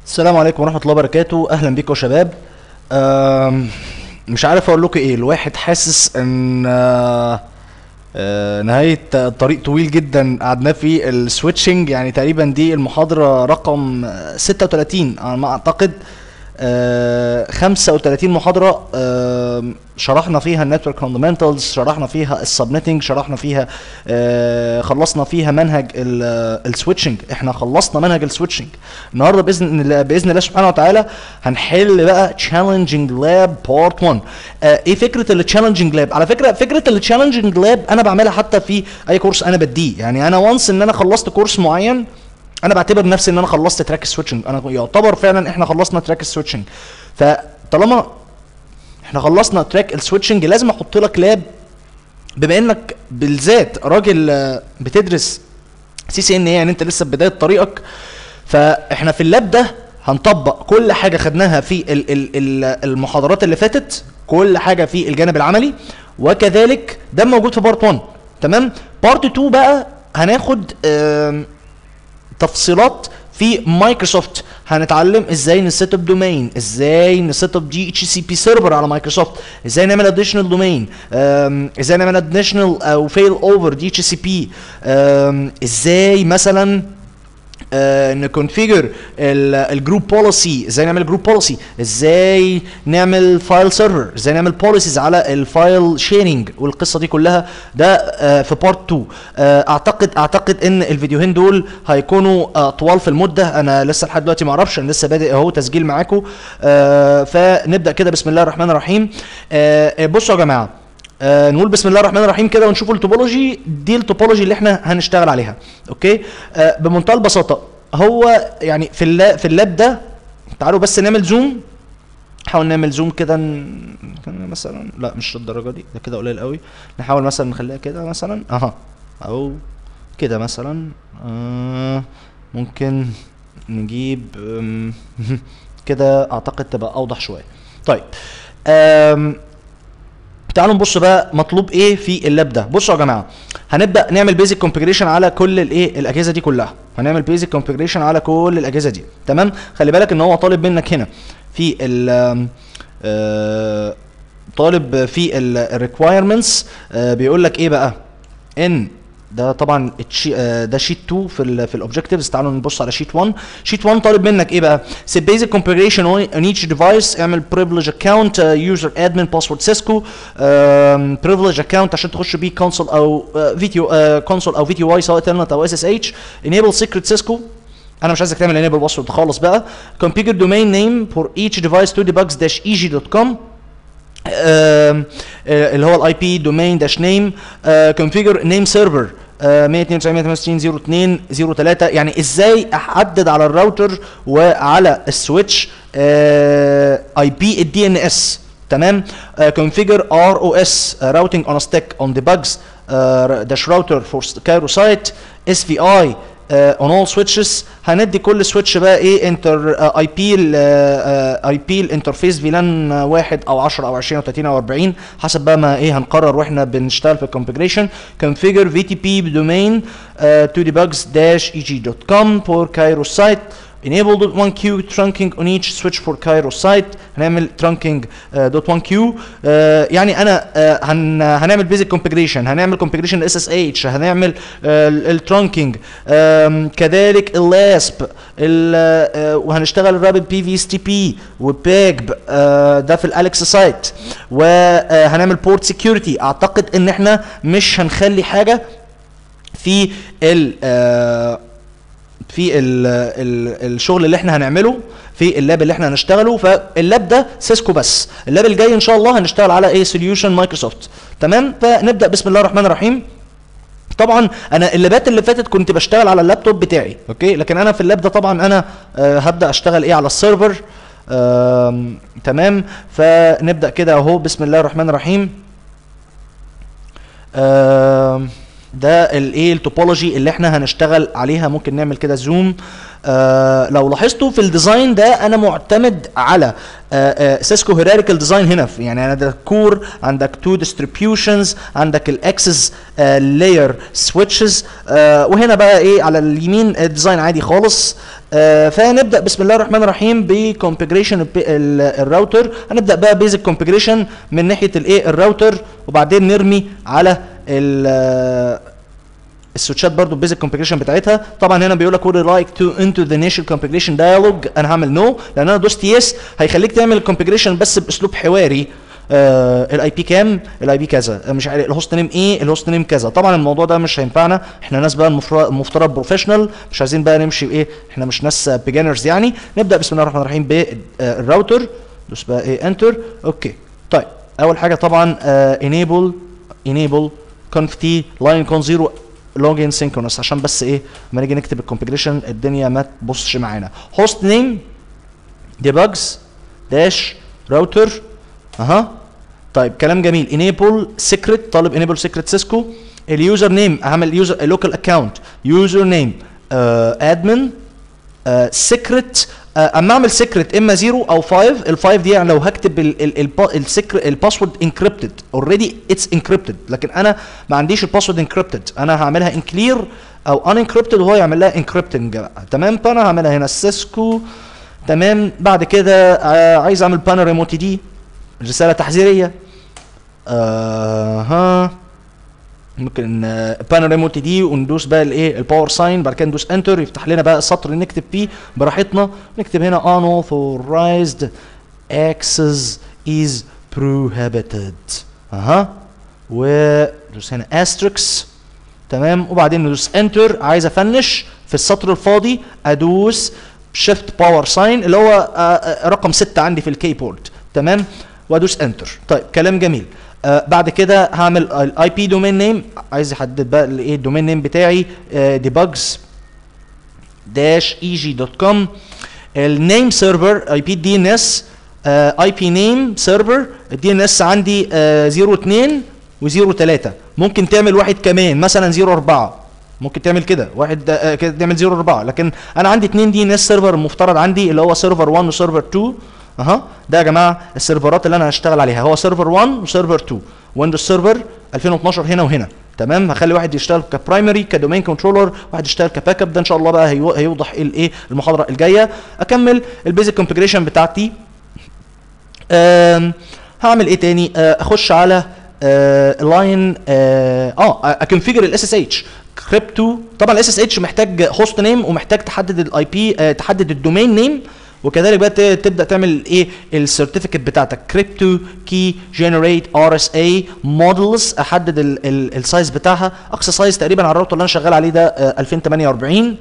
السلام عليكم ورحمة الله وبركاته أهلا بيكم يا شباب آم، مش عارف أقول لكم إيه الواحد حاسس إن آه، آه، نهاية طريق طويل جدا قعدناه في السويتشنج يعني تقريبا دي المحاضرة رقم آه، 36 على ما أعتقد آه، 35 محاضرة آم، شرحنا فيها النتورك فاندمنتالز شرحنا فيها السبنتنج شرحنا فيها آه، خلصنا فيها منهج السويتشنج احنا خلصنا منهج السويتشنج النهارده باذن الله باذن الله سبحانه وتعالى هنحل بقى تشالنجينج لاب بارت 1 آه، ايه فكره التشالنجينج لاب على فكره فكره التشالنجينج لاب انا بعملها حتى في اي كورس انا بديه يعني انا وانس ان انا خلصت كورس معين انا بعتبر نفسي ان انا خلصت تراك السويتشنج انا يعتبر فعلا احنا خلصنا تراك السويتشنج فطالما احنا خلصنا تراك السويتشنج لازم احط لك لاب بما انك بالذات راجل آه، بتدرس سي سي ان ايه يعني انت لسه في بدايه طريقك فاحنا في اللاب ده هنطبق كل حاجه خدناها في ال ال ال المحاضرات اللي فاتت كل حاجه في الجانب العملي وكذلك ده موجود في بارت 1 تمام بارت 2 بقى هناخد آم، تفصيلات في مايكروسوفت هنتعلم ازاي نسيت اب دومين ازاي نسيت اب دي اتش سي بي سيرفر على مايكروسوفت ازاي نعمل اديشنال دومين ازاي نعمل اديشنال او فيل اوفر دي اتش سي بي ازاي مثلا آه نكونفيجر الجروب بوليسي ازاي نعمل جروب بوليسي ازاي نعمل فايل سيرفر ازاي نعمل بوليسيز على الفايل شيرنج والقصه دي كلها ده آه في بارت 2 آه اعتقد اعتقد ان الفيديوهين دول هيكونوا آه طوال في المده انا لسه لحد دلوقتي ما اعرفش انا لسه بادئ اهو تسجيل معاكم آه فنبدا كده بسم الله الرحمن الرحيم آه بصوا يا جماعه آه نقول بسم الله الرحمن الرحيم كده ونشوف التوبولوجي دي التوبولوجي اللي احنا هنشتغل عليها اوكي آه بمنتهى البساطه هو يعني في اللاب في اللاب ده تعالوا بس نعمل زوم نحاول نعمل زوم كده ن- مثلا لا مش الدرجه دي ده كده قليل قوي نحاول مثلا نخليها كده مثلا اها او كده مثلا آه ممكن نجيب أم، كده اعتقد تبقى اوضح شويه طيب أم تعالوا نبص بقى مطلوب ايه في اللاب ده بصوا يا جماعه هنبدا نعمل بيزك كونفيجريشن على كل الايه الاجهزه دي كلها هنعمل بيزك كونفيجريشن على كل الاجهزه دي تمام خلي بالك ان هو طالب منك هنا في ال آه، طالب في الريكوايرمنتس بيقول لك ايه بقى ان ده طبعا التشي- آه، ده شيت 2 في ال في الاوبجكتيفز تعالوا نبص على شيت 1 شيت 1 طالب منك ايه بقى set basic configuration on on each device اعمل privilege account uh, user admin password cisco um, privilege account عشان تخش بيه console او فيديو console او فيديو واي سواء تلنت او اس اس اتش enable secret cisco انا مش عايزك تعمل enable password خالص بقى configure domain name for each device to debugs-eg.com آم، آه، اللي هو الاي بي دومين داش نيم كونفيجر نيم سيرفر 192 02 03 يعني ازاي احدد على الراوتر وعلى السويتش اي بي الدي ان اس تمام كونفيجر ار او اس راوتنج اون ستيك اون ديباجز داش راوتر فور كايرو سايت اس في اي اون اول سويتشز هندي كل سويتش بقى ايه انتر اي بي اي بي الانترفيس فيلان واحد او 10 او 20 او 30 او 40 حسب بقى ما ايه هنقرر واحنا بنشتغل في الكونفيجريشن configure vtp domain uh, to debugs dash eg.com for Cairo site enable .1q trunking on each switch for Cairo site هنعمل trunking uh, .1q uh, يعني انا uh, هن هنعمل basic configuration هنعمل configuration SSH هنعمل uh, الترانكينج um, كذلك اللاسب ال- uh, وهنشتغل الرابد بي في اس تي بي وباجب ده في الاليكس سايت وهنعمل بورت سكيورتي اعتقد ان احنا مش هنخلي حاجه في ال آه، في ال ال الشغل اللي احنا هنعمله في اللاب اللي احنا هنشتغله فاللاب ده سيسكو بس اللاب الجاي ان شاء الله هنشتغل على ايه سوليوشن مايكروسوفت تمام فنبدا بسم الله الرحمن الرحيم طبعا انا اللابات اللي فاتت كنت بشتغل على اللابتوب بتاعي اوكي لكن انا في اللاب ده طبعا انا آه هبدا اشتغل ايه على السيرفر آم، تمام فنبدا كده اهو بسم الله الرحمن الرحيم آم، ده الايه التوبولوجي اللي احنا هنشتغل عليها ممكن نعمل كده زوم آه لو لاحظتوا في الديزاين ده انا معتمد على سيسكو هيراريكال ديزاين هنا في- يعني عندك كور عندك تو ديستريبيوشنز عندك الاكسس لاير سويتشز وهنا بقى ايه على اليمين الديزاين عادي خالص آه فنبدا بسم الله الرحمن الرحيم بكونفيجريشن الراوتر هنبدا بقى بيزك كونفيجريشن من ناحيه الايه الراوتر وبعدين نرمي على ال السويتشات برضو البيزك كونفيجريشن بتاعتها طبعا هنا بيقول لك would you like to enter the initial configuration dialog انا هعمل نو no لان انا دوست يس هيخليك تعمل الكونفيجريشن بس باسلوب حواري الاي بي كام الاي بي كذا مش عارف الهوست نيم ايه الهوست نيم كذا طبعا الموضوع ده مش هينفعنا احنا ناس بقى المفترض بروفيشنال مش عايزين بقى نمشي بايه احنا مش ناس بيجنرز يعني نبدا بسم الله الرحمن الرحيم بالراوتر دوس بقى ايه انتر اوكي طيب اول حاجه طبعا انيبل انيبل conf t line con 0 login synchronous عشان بس ايه لما نيجي نكتب الكونفيجريشن الدنيا ما تبصش معانا host name debugs dash router اها طيب كلام جميل enable secret طالب enable secret cisco اليوزر نيم هعمل يوزر لوكال اكونت يوزر نيم ادمن سيكريت اما اعمل سيكريت اما 0 او 5 ال 5 دي يعني لو هكتب الباسورد انكريبتد اوريدي اتس انكريبتد لكن انا ما عنديش الباسورد انكريبتد انا هعملها ان كلير او ان انكريبتد وهو يعمل لها انكريبتنج تمام فانا هعملها هنا سيسكو تمام بعد كده آه عايز اعمل بانر ريموت دي رساله تحذيريه آه ها ممكن بانر ريموت دي وندوس بقى الايه الباور ساين بعد كده ندوس انتر يفتح لنا بقى السطر اللي نكتب فيه براحتنا نكتب هنا unauthorized access is prohibited اها ودوس هنا asterisk تمام وبعدين ندوس انتر عايز افنش في السطر الفاضي ادوس شيفت باور ساين اللي هو رقم 6 عندي في الكيبورد تمام وادوس انتر طيب كلام جميل آه بعد كده هعمل الاي بي دومين نيم عايز احدد بقى الايه الدومين نيم بتاعي ديباجز داش اي جي دوت كوم النيم سيرفر اي بي دي ان اس اي بي نيم سيرفر الدي ان اس عندي آه 02 و03 ممكن تعمل واحد كمان مثلا 04 ممكن تعمل كده واحد آه كده تعمل 04 لكن انا عندي اثنين دي ان اس سيرفر المفترض عندي اللي هو سيرفر 1 وسيرفر 2 اها ده يا جماعه السيرفرات اللي انا هشتغل عليها هو سيرفر 1 وسيرفر 2 ويندوز سيرفر 2012 هنا وهنا تمام هخلي واحد يشتغل كبرايمري كدومين كنترولر واحد يشتغل كباك اب ده ان شاء الله بقى هيوضح ايه الايه المحاضره الجايه اكمل البيزك كونفيجريشن بتاعتي هعمل ايه تاني اخش على لاين اه اكونفيجر الاس اس اتش كريبتو طبعا الاس اس اتش محتاج هوست نيم ومحتاج تحدد الاي بي تحدد الدومين نيم وكذلك بقى تبدا تعمل ايه السيرتيفيكت بتاعتك كريبتو كي جنريت ار اس اي مودلز احدد السايز بتاعها اقصى سايز تقريبا على الراوتر اللي انا شغال عليه ده 2048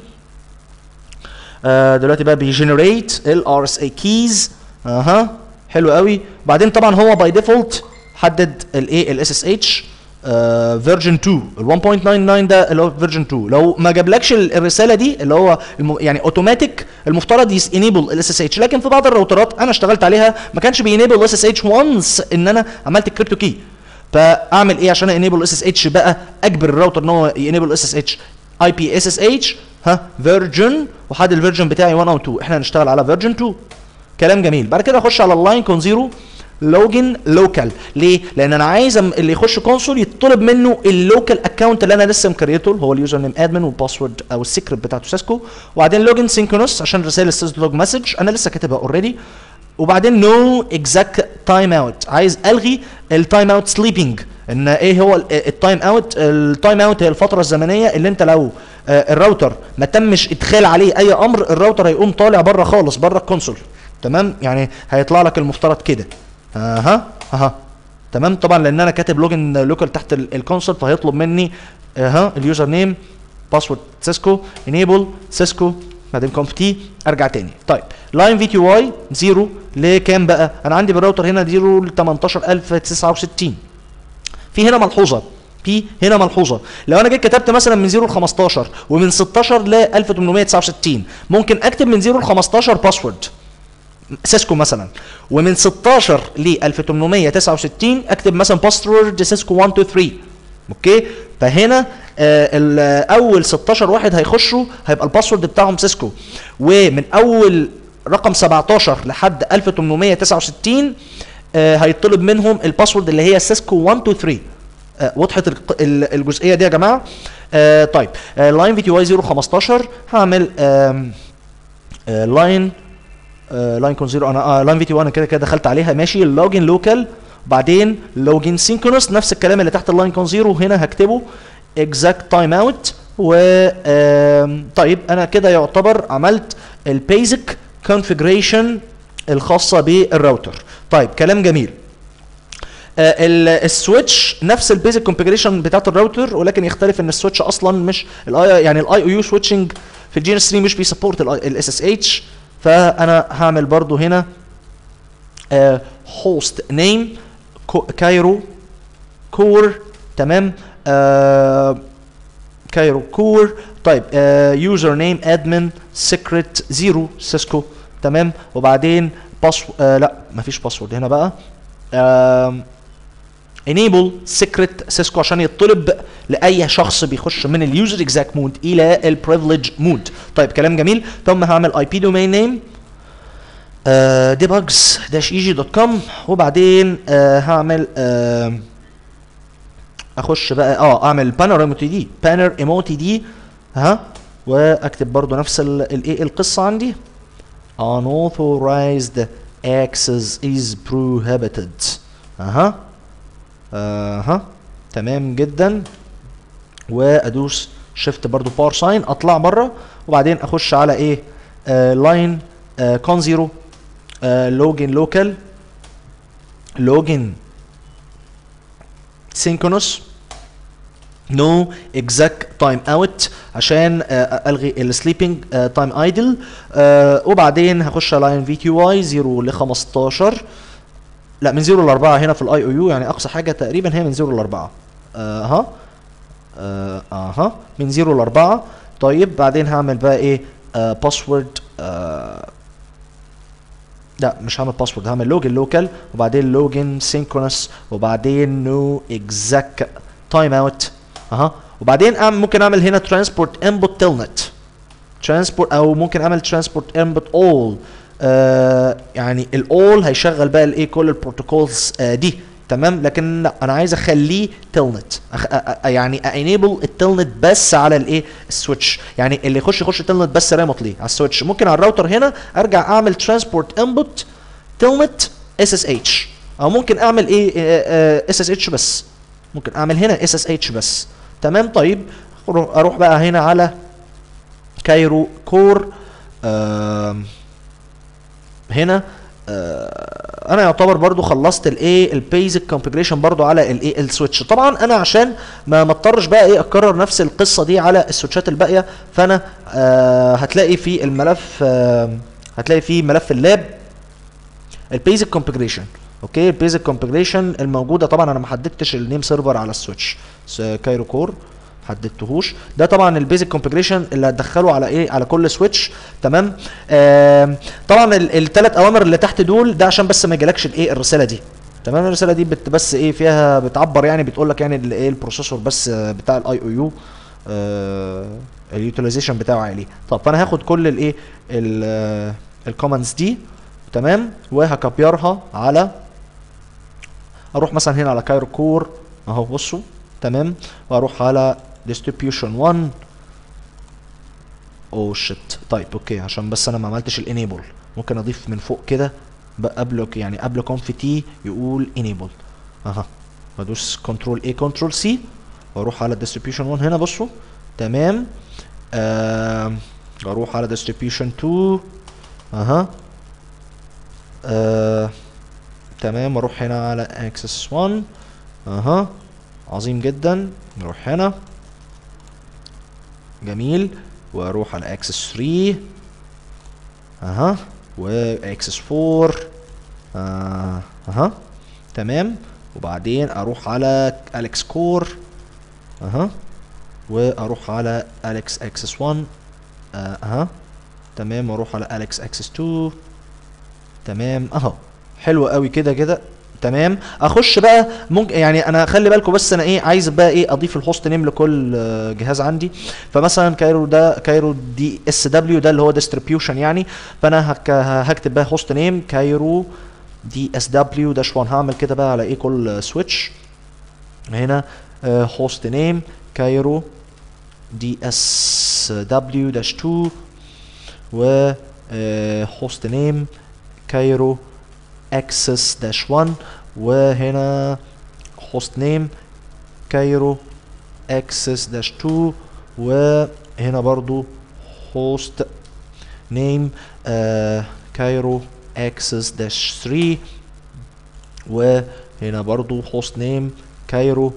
آه دلوقتي بقى بيجنريت الار اس اي كيز اها حلو قوي بعدين طبعا هو باي ديفولت حدد الايه الاس اس اتش فيرجن 2 ال 1.99 ده اللي هو فيرجن 2 لو ما جابلكش الرساله دي اللي هو الم... يعني اوتوماتيك المفترض يس انيبل الاس اس اتش لكن في بعض الراوترات انا اشتغلت عليها ما كانش بينيبل الاس اس اتش وانس ان انا عملت الكريبتو كي فاعمل ايه عشان انيبل الاس اس اتش بقى اجبر الراوتر ان هو ينيبل الاس اس اتش اي بي اس اس اتش ها فيرجن وحد الفيرجن بتاعي 1 او 2 احنا هنشتغل على فيرجن 2 كلام جميل بعد كده اخش على اللاين كون زيرو لوجن لوكال ليه لان انا عايز اللي يخش كونسول يطلب منه اللوكال اكونت اللي انا لسه مكريته هو اليوزر نيم ادمن والباسورد او السيكريت بتاعته سيسكو وبعدين لوجن سينكرونس عشان رسائل السيس لوج مسج انا لسه كاتبها اوريدي وبعدين نو اكزاكت تايم اوت عايز الغي التايم اوت سليبنج ان ايه هو التايم اوت التايم اوت هي الفتره الزمنيه اللي انت لو الراوتر ما تمش ادخال عليه اي امر الراوتر هيقوم طالع بره خالص بره الكونسول تمام يعني هيطلع لك المفترض كده اها اها تمام طبعا لان انا كاتب لوجن لوكال تحت الكونسول فهيطلب مني اها اليوزر نيم باسورد سيسكو انيبل سيسكو بعدين كونف تي ارجع تاني طيب لاين في تي واي 0 لكام بقى انا عندي بالراوتر هنا 0 ل 18069 في هنا ملحوظه في هنا ملحوظه لو انا جيت كتبت مثلا من 0 ل 15 ومن 16 ل 1869 ممكن اكتب من 0 ل 15 باسورد سيسكو مثلا ومن 16 ل 1869 اكتب مثلا باسورد سيسكو 1 2 3 اوكي فهنا آه اول 16 واحد هيخشوا هيبقى الباسورد بتاعهم سيسكو ومن اول رقم 17 لحد 1869 آه هيطلب منهم الباسورد اللي هي سيسكو 1 2 3 آه وضحت الجزئيه دي يا جماعه آه طيب لاين في تي واي 015 هعمل آه لاين لاين كون زيرو انا لاين في تي 1 انا كده كده دخلت عليها ماشي اللوجن لوكال بعدين لوجن سينكرونس نفس الكلام اللي تحت اللاين كون زيرو هنا هكتبه exact تايم اوت و آم، طيب انا كده يعتبر عملت البيزك كونفيجريشن الخاصه بالراوتر طيب كلام جميل آه، ال- السويتش نفس البيزك كونفيجريشن بتاعت الراوتر ولكن يختلف ان السويتش اصلا مش الاي يعني الاي او يو سويتشنج في الجي اس 3 مش بيسبورت الاس اس اتش فانا هعمل برضو هنا هوست نيم كايرو كور تمام آه كايرو كور طيب يوزر نيم ادمن سيكريت زيرو سيسكو تمام وبعدين باسورد آه لا مفيش باسورد هنا بقى آم، enable secret سيسكو عشان يطلب لاي شخص بيخش من اليوزر اكزاكت مود الى البريفليج مود طيب كلام جميل ثم هعمل اي بي دومين نيم debugs easy.com وبعدين آه هعمل آه اخش بقى اه اعمل بانر ايموتي دي بانر ايموتي دي ها واكتب برضو نفس الايه القصه عندي unauthorized access is prohibited اها اها تمام جدا وادوس شيفت برضو باور ساين اطلع بره وبعدين اخش على ايه لاين كون زيرو لوجن لوكال لوجن سينكرونس نو اكزاكت تايم اوت عشان آه، الغي السليبنج تايم ايدل وبعدين هخش على لاين في تي واي 0 ل 15 لا من 0 ل 4 هنا في الاي او يو يعني اقصى حاجه تقريبا هي من 0 ل 4 اها آه، اها من 0 ل 4 طيب بعدين هعمل بقى ايه باسورد لا مش هعمل باسورد هعمل لوجن لوكال وبعدين لوجن سينكرونس وبعدين نو اكزاكت تايم اوت اها وبعدين أعمل ممكن اعمل هنا ترانسبورت انبوت تيلنت ترانسبورت او ممكن اعمل ترانسبورت انبوت اول يعني الاول هيشغل بقى الايه كل البروتوكولز آه دي تمام لكن لا انا عايز اخليه تيلنت أخ... أ... أ... يعني انيبل التيلنت بس على الايه السويتش يعني اللي يخش يخش تيلنت بس ريموتلي على السويتش ممكن على الراوتر هنا ارجع اعمل ترانسبورت انبوت تيلنت اس اس اتش او ممكن اعمل ايه اس اس اتش بس ممكن اعمل هنا اس اس اتش بس تمام طيب أروح- اروح بقى هنا على كايرو كور آم، هنا آه، انا يعتبر برضو خلصت الايه البيزك كونفيجريشن برضو على الايه السويتش طبعا انا عشان ما ما اضطرش بقى ايه اكرر نفس القصه دي على السويتشات الباقيه فانا آه هتلاقي في الملف آه هتلاقي في ملف اللاب البيزك كونفيجريشن اوكي البيزك كونفيجريشن الموجوده طبعا انا ما حددتش النيم سيرفر على السويتش س- كايرو كور حددتهوش ده طبعا البيزك كونفيجريشن اللي هتدخله على ايه على كل سويتش تمام آم، طبعا الثلاث اوامر اللي تحت دول ده عشان بس ما يجيلكش الايه الرساله دي تمام الرساله دي بت بس ايه فيها بتعبر يعني بتقول لك يعني الايه البروسيسور بس آه، بتاع الاي او يو اليوتيلايزيشن بتاعه عالي طب فانا هاخد كل الايه الكوماندز دي تمام وهكبيرها على اروح مثلا هنا على كايرو كور اهو بصوا تمام واروح على distribution 1 اوه شيت طيب اوكي عشان بس انا ما عملتش الانيبل ممكن اضيف من فوق كده بقى قبل يعني قبل conf تي يقول enable اها بدوس كنترول A كنترول C واروح على distribution 1 هنا بصوا تمام آم، اروح على distribution 2 اها آه تمام اروح هنا على access 1 اها عظيم جدا نروح هنا جميل واروح على access 3 اها واكسس 4 آه اها تمام وبعدين اروح على اليكس كور اها واروح على اليكس اكسس 1 آه، اها تمام واروح على اليكس اكسس 2 تمام اهو حلو قوي كده كده تمام اخش بقى ممكن يعني انا خلي بالكم بس انا ايه عايز بقى ايه اضيف الهوست نيم لكل آه، جهاز عندي فمثلا كايرو ده كايرو دي اس دبليو ده اللي هو ديستريبيوشن يعني فانا هك هكتب بقى هوست نيم كايرو دي اس دبليو داش 1 هعمل كده بقى على ايه كل سويتش هنا هوست نيم كايرو دي اس دبليو داش 2 و هوست نيم كايرو اكسس داش 1 وهنا هوست نيم كايرو اكسس داش 2 وهنا برضو هوست نيم كايرو اكسس داش 3 وهنا برضو هوست نيم كايرو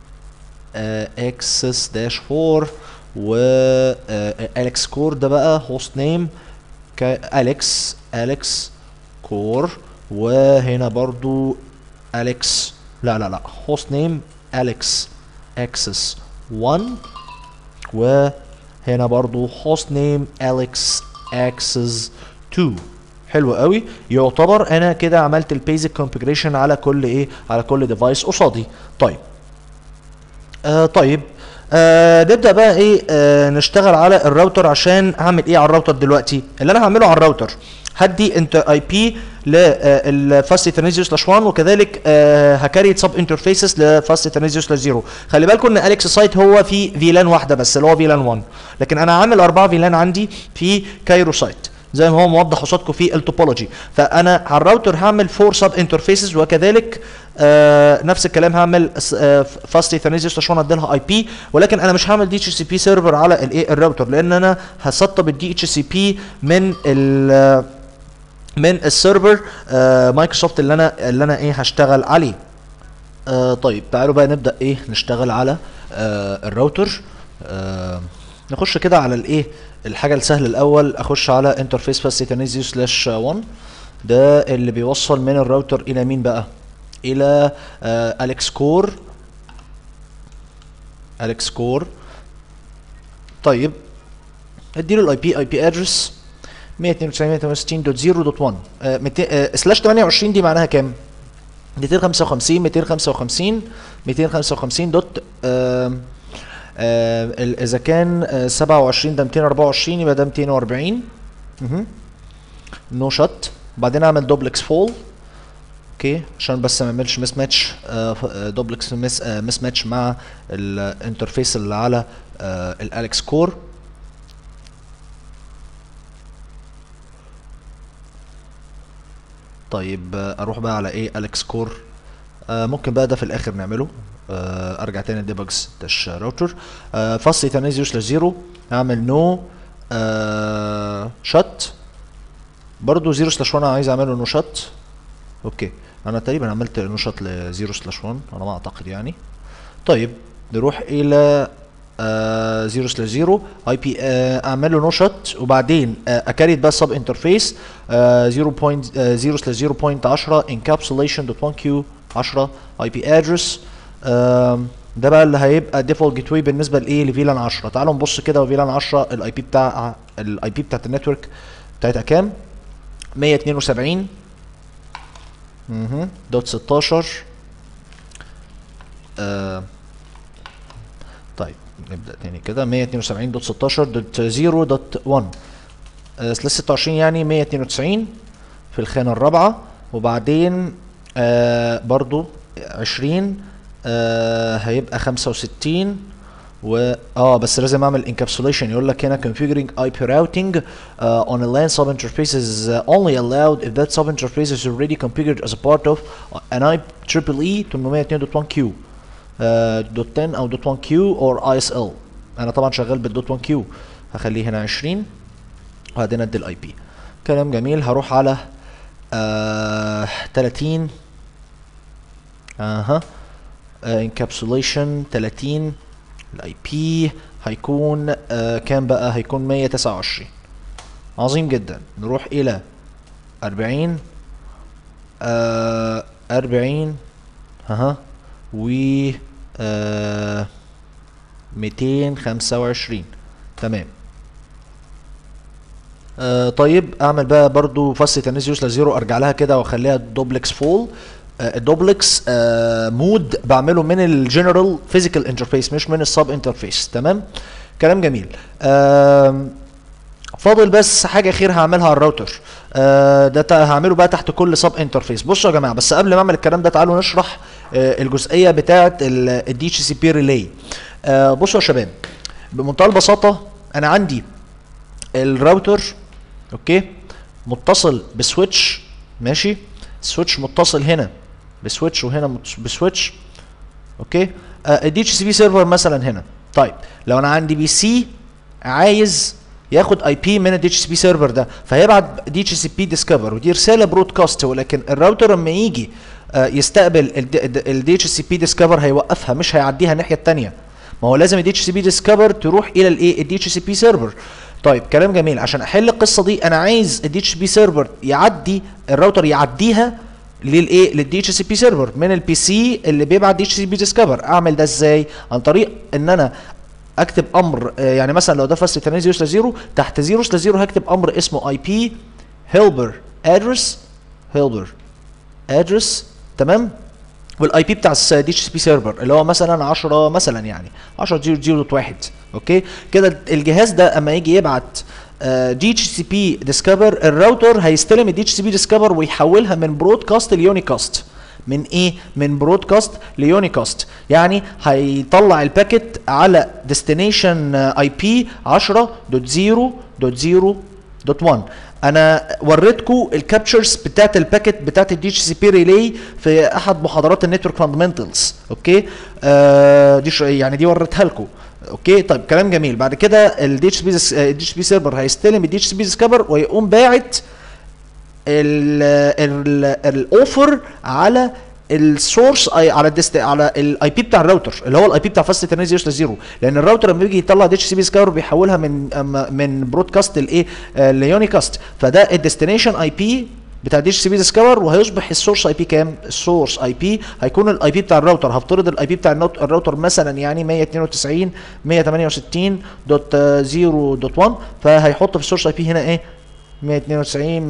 اكسس داش 4 و اليكس كور ده بقى هوست نيم اليكس اليكس كور وهنا برضو اليكس لا لا لا هوست نيم اليكس اكسس 1 وهنا برضو هوست نيم اليكس اكسس 2 حلو قوي يعتبر انا كده عملت البيزك كونفيجريشن على كل ايه على كل ديفايس قصادي طيب آه طيب آه نبدا بقى ايه آه نشتغل على الراوتر عشان اعمل ايه على الراوتر دلوقتي اللي انا هعمله على الراوتر هدي انت اي بي للفاست ايثرنيزيو سلاش 1 وكذلك آه هكريت سب انترفيسز لفاست ايثرنيزيو سلاش 0 خلي بالكم ان اليكس سايت هو في فيلان واحده بس اللي هو فيلان 1 لكن انا عامل اربعه فيلان عندي في كايرو سايت زي ما هو موضح قصادكم في التوبولوجي فانا على الراوتر هعمل فور سب انترفيسز وكذلك آه نفس الكلام هعمل آه فاست ايثرنيزيو سلاش 1 اديلها اي بي ولكن انا مش هعمل دي اتش سي بي سيرفر على الايه الراوتر لان انا هسطب الدي اتش سي بي من ال من السيرفر آه مايكروسوفت اللي انا اللي انا ايه هشتغل عليه آه طيب تعالوا بقى نبدا ايه نشتغل على آه الراوتر آه نخش كده على الايه الحاجه السهله الاول اخش على انترفيس فاست ايثرنيزيو سلاش 1 ده اللي بيوصل من الراوتر الى مين بقى الى آه اليكس كور اليكس كور طيب اديله الاي بي اي بي ادرس 192.168.0.1 سلاش 28 دي معناها كام 255 255 255 دوت آه آه اذا كان آه 27 ده 224 يبقى ده 240 اها نو شوت وبعدين اعمل دوبلكس فول اوكي عشان بس ما اعملش مس ماتش دوبلكس مس مس ماتش مع الانترفيس اللي على آه الاليكس كور طيب اروح بقى على ايه اليكس كور آه ممكن بقى ده في الاخر نعمله آه ارجع تاني ديبجز داش راوتر آه فاست ايثرنيزيو سلاش زيرو اعمل نو آه شت برضو زيرو سلاش 1 عايز اعمله نو شت اوكي انا تقريبا عملت نو شت لزيرو سلاش 1 انا ما اعتقد يعني طيب نروح الى آه 0 سلاش 0 اي بي اعمل له نو شوت وبعدين آه اكريت بقى سب انترفيس 0.0 سلاش 0.10 انكابسوليشن دوت 1 كيو 10 اي بي ادرس ده بقى اللي هيبقى ديفولت جيت واي بالنسبه لايه لفيلان 10 تعالوا نبص كده وفيلان 10 الاي بي بتاع الاي بي بتاعت النتورك بتاعتها كام 172 اها دوت 16 آه طيب نبدا تاني كده 172 دوت 16 دوت 0 دوت 1 سلاش 26 يعني 192 في الخانه الرابعه وبعدين آه برضو 20 آه هيبقى 65 و اه بس لازم اعمل انكابسوليشن يقول لك هنا configuring IP routing uh, on a LAN sub interface is uh, only allowed if that sub interface is already configured as a part of an IEEE 802.1q دوت 10 او دوت 1 كيو اور اي اس ال انا طبعا شغال بالدوت 1 كيو هخليه هنا 20 وبعدين ادي الاي بي كلام جميل هروح على آه 30 اها انكابسوليشن 30 الاي بي هيكون آه كام بقى هيكون 129 عظيم جدا نروح الى 40 آه 40 اها و آه 225 تمام آه طيب اعمل بقى برضو فاست تنزيوس لزيرو ارجع لها كده واخليها دوبلكس فول آه الدوبلكس آه مود بعمله من الجنرال فيزيكال انترفيس مش من السب انترفيس تمام كلام جميل آه فاضل بس حاجه خير هعملها على الراوتر آه ده هعمله بقى تحت كل سب انترفيس بصوا يا جماعه بس قبل ما اعمل الكلام ده تعالوا نشرح آه الجزئيه بتاعه الدي اتش سي بي ريلاي آه بصوا يا شباب بمنتهى البساطه انا عندي الراوتر اوكي متصل بسويتش ماشي سويتش متصل هنا بسويتش وهنا مت- بسويتش اوكي الدي اتش سي بي سيرفر مثلا هنا طيب لو انا عندي بي سي عايز ياخد اي بي من الدي اتش سي بي سيرفر ده فهيبعت دي اتش سي بي ديسكفر ودي رساله برودكاست ولكن الراوتر لما يجي آه، يستقبل الدي اتش سي بي ديسكفر هيوقفها مش هيعديها الناحيه الثانيه ما هو لازم الدي اتش سي بي ديسكفر تروح الى الايه الدي اتش سي بي سيرفر طيب كلام جميل عشان احل القصه دي انا عايز الدي اتش بي سيرفر يعدي الراوتر يعديها للايه للدي اتش سي بي سيرفر من البي سي اللي بيبعت دي اتش سي بي ديسكفر اعمل ده ازاي عن طريق ان انا اكتب امر آه، يعني مثلا لو ده فاست 8 0 0 تحت 0 0 هكتب امر اسمه اي بي هيلبر ادرس هيلبر ادرس تمام والاي بي بتاع الدي اتش سي بي سيرفر اللي هو مثلا 10 مثلا يعني 10.0.1 اوكي كده الجهاز ده اما يجي يبعت دي اتش سي بي ديسكفر الراوتر هيستلم الدي اتش سي بي ديسكفر ويحولها من برودكاست ليونيكاست من ايه من برودكاست ليونيكاست يعني هيطلع الباكت على ديستنيشن اي بي 10.0.0.1 انا وريتكم الكابتشرز بتاعت الباكت بتاعت الدي اتش سي بي ريلي في احد محاضرات النتورك فاندمنتالز اوكي آه دي شو يعني دي وريتها لكم اوكي طيب كلام جميل بعد كده الدي اتش بي الدي اتش بي سيرفر هيستلم الدي اتش سي بي ديسكفر ويقوم باعت الاوفر على السورس اي على الدست على الاي بي بتاع الراوتر اللي هو الاي بي بتاع فاست 8 0 0 لان الراوتر لما بيجي يطلع دي اتش سي بي سكاور بيحولها من أما- من برودكاست لايه ليونيكاست فده الديستنيشن اي بي بتاع دي اتش سي بي ديسكفر وهيصبح السورس اي بي كام؟ السورس اي بي هيكون الاي بي بتاع الراوتر هفترض الاي بي بتاع النوت- الراوتر مثلا يعني 192 168 دوت 0 دوت 1 فهيحط في السورس اي بي هنا ايه 192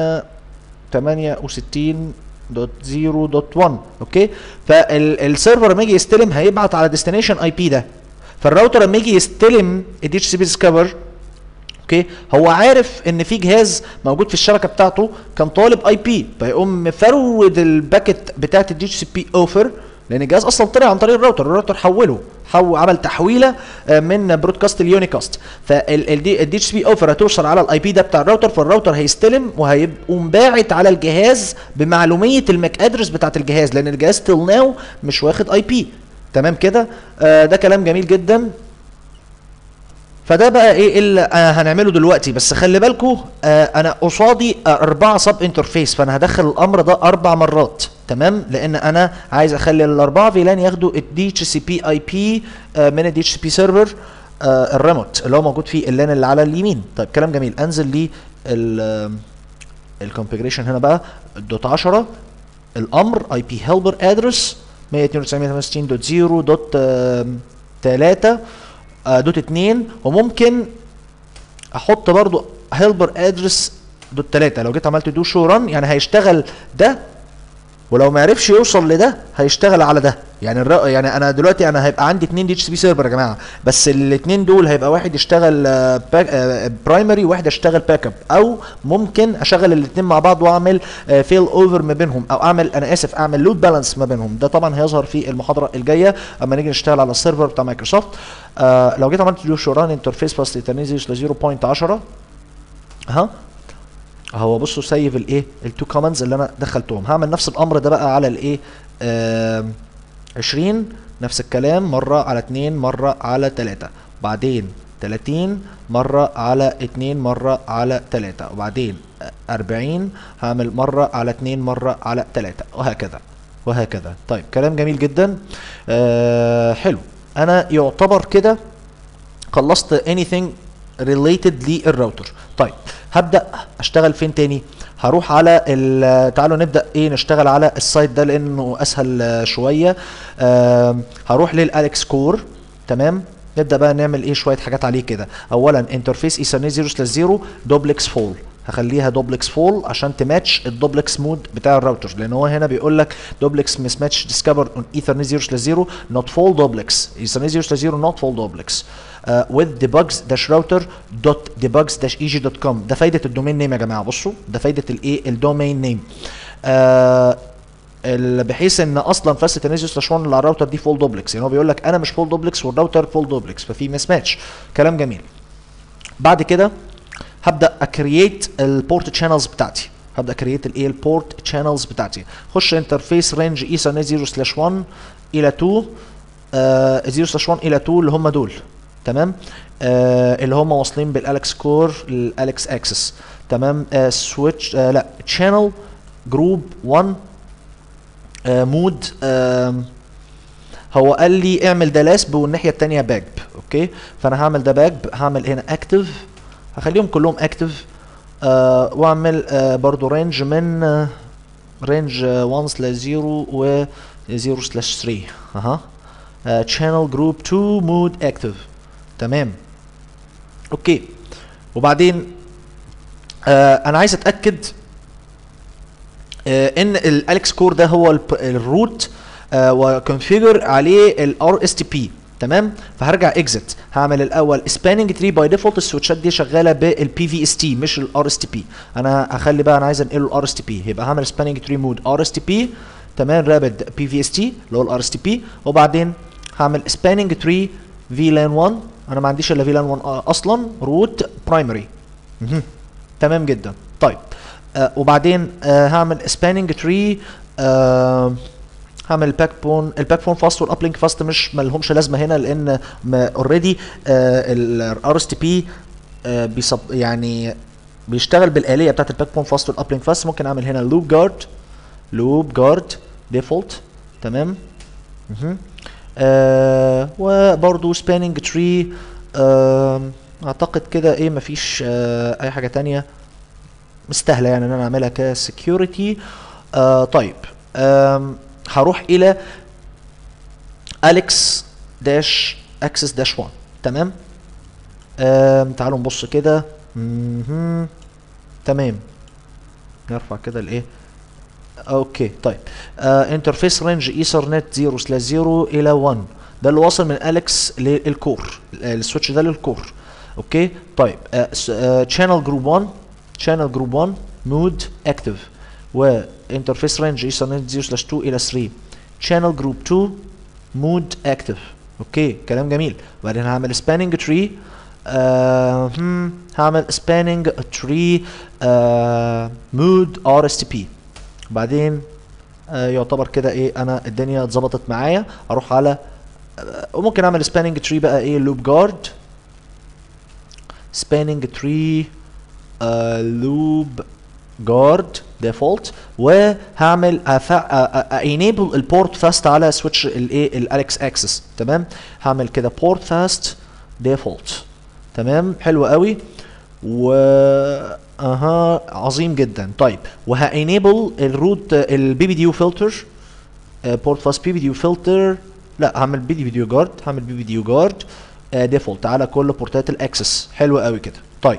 168 دوت 0 دوت 1 اوكي فالسيرفر لما يجي يستلم هيبعت على ديستنيشن اي بي ده فالراوتر لما يجي يستلم الدي اتش سي بي ديسكفر اوكي هو عارف ان في جهاز موجود في الشبكه بتاعته كان طالب اي بي فيقوم مفرود الباكت بتاعت الدي اتش سي بي اوفر لان الجهاز اصلا طلع عن طريق الراوتر الراوتر حوله حو عمل تحويله آه، من برودكاست ليونيكاست فالدي اتش بي اوفر هتوصل على الاي بي ده بتاع الراوتر فالراوتر هيستلم وهيقوم باعت على الجهاز بمعلوميه الماك ادرس بتاعت الجهاز لان الجهاز تل ناو مش واخد اي بي تمام كده آه ده كلام جميل جدا فده بقى ايه اللي آه هنعمله دلوقتي بس خلي بالكم آه انا قصادي آه اربعه سب انترفيس فانا هدخل الامر ده اربع مرات تمام لان انا عايز اخلي الاربعه فيلان ياخدوا الدي اتش سي بي اي بي من الدي اتش سي بي سيرفر الريموت اللي هو موجود فيه اللان اللي على اليمين طيب كلام جميل انزل لي الكونفجريشن هنا بقى دوت 10 الامر اي بي هيلبر ادرس 192.168.0.3 دوت 2 وممكن احط برضو هيلبر ادرس دوت 3 لو جيت عملت دو شو ران يعني هيشتغل ده ولو ما عرفش يوصل لده هيشتغل على ده يعني الر... يعني انا دلوقتي انا هيبقى عندي اتنين دي اتش بي سيرفر يا جماعه بس الاتنين دول هيبقى واحد يشتغل برايمري وواحد يشتغل باك اب او ممكن اشغل الاتنين مع بعض واعمل فيل اوفر ما بينهم او اعمل انا اسف اعمل لود بالانس ما بينهم ده طبعا هيظهر في المحاضره الجايه اما نيجي نشتغل على السيرفر بتاع مايكروسوفت آه لو جيت عملت دو شوران انترفيس بس ل 0.10 ها هو بصوا سيف الايه التو كوماندز اللي انا دخلتهم هعمل نفس الامر ده بقى على الايه آه 20 نفس الكلام مره على 2 مره على 3 وبعدين 30 مرة على 2 مرة على 3 وبعدين 40 هعمل مرة على 2 مرة على 3 وهكذا وهكذا طيب كلام جميل جدا آه حلو انا يعتبر كده خلصت anything related للراوتر طيب هبدا اشتغل فين تاني هروح على ال- تعالوا نبدا ايه نشتغل على السايت ده لانه اسهل آه، شويه آم، هروح للالكس كور تمام نبدا بقى نعمل ايه شويه حاجات عليه كده اولا انترفيس ايثرنت 0 0 دوبلكس فول هخليها دوبلكس فول عشان تماتش الدوبلكس مود بتاع الراوتر لان هو هنا بيقول لك دوبلكس مس ماتش ديسكفر اون ايثرنت 0 0 نوت فول دوبلكس ايثرنت 0 0 نوت فول دوبلكس with debugs dash router dot debugs dash eg dot com ده فايده الدومين نيم يا جماعه بصوا ده فايده الايه الدومين نيم آه ال- بحيث ان اصلا فاست تنزل سلاش 1 اللي على الراوتر دي فول دوبلكس يعني هو بيقول لك انا مش فول دوبلكس والراوتر فول دوبلكس ففي مس ماتش كلام جميل بعد كده هبدا اكرييت البورت تشانلز بتاعتي هبدا اكرييت الايه البورت تشانلز بتاعتي خش انترفيس رينج ايثرنت 0 سلاش 1 الى 2 آه 0 سلاش 1 الى 2 اللي هم دول تمام آه اللي هم واصلين بالالكس كور للالكس اكسس تمام آه سويتش آه لا تشانل جروب 1 آه مود آه هو قال لي اعمل ده لاسب والناحيه الثانيه باك اوكي فانا هعمل ده باك هعمل هنا اكتف هخليهم كلهم اكتف آه واعمل آه برضو رينج من آه رينج 1 سلاش 0 و 0 سلاش 3 اها تشانل جروب 2 مود اكتف تمام اوكي وبعدين آه انا عايز اتاكد آه ان الالكس كور ده هو الب- الروت آه وكونفيجر عليه الار اس تي بي تمام فهرجع اكزit هعمل الاول سباننج تري باي ديفولت السويتشات دي شغاله بالبي في اس تي مش الار اس تي بي انا هخلي بقى انا عايز انقله الار اس تي بي يبقى هعمل سباننج تري مود ار اس تي بي تمام رابد بي في اس تي اللي هو الار اس تي بي وبعدين هعمل سباننج تري في لان 1 انا ما عنديش الا في لان 1 اصلا روت برايمري تمام جدا طيب آه وبعدين آه هعمل سباننج تري آه هعمل الباك بون الباك بون فاست والابلينك فاست مش مالهمش لازمه هنا لان اوريدي الار اس تي بي يعني بيشتغل بالاليه بتاعت الباك بون فاست والابلينك فاست ممكن اعمل هنا لوب جارد لوب جارد ديفولت تمام مهم. آه وبرضو سباننج تري آه اعتقد كده ايه مفيش آه اي حاجه تانية مستاهله يعني ان انا اعملها كسكيورتي آه طيب آم هروح الى اليكس داش اكسس داش 1 تمام آم تعالوا نبص كده مهم. تمام نرفع كده الايه اوكي طيب انترفيس رينج ايثرنت 0 سلاش 0 الى 1 ده اللي واصل من اليكس للكور السويتش ده للكور اوكي طيب شانل جروب 1 شانل جروب 1 مود اكتف وانترفيس رينج ايثرنت 0 سلاش 2 الى 3 شانل جروب 2 مود اكتف اوكي كلام جميل وبعدين هعمل سباننج تري آه هم، هعمل سباننج تري مود ار اس تي بي بعدين آه يعتبر كده ايه انا الدنيا اتظبطت معايا اروح على آه وممكن اعمل سباننج تري بقى ايه لوب جارد سباننج تري لوب جارد ديفولت وهعمل انيبل البورت فاست على سويتش الايه الالكس اكسس تمام هعمل كده بورت فاست ديفولت تمام حلو قوي و اها عظيم جدا طيب وهانيبل الروت البي بي ديو فلتر بورت فاست بي بي ديو فلتر لا هعمل بي دي فيديو جارد هعمل بي فيديو جارد ديفولت على كل بورتات الاكسس حلو قوي كده طيب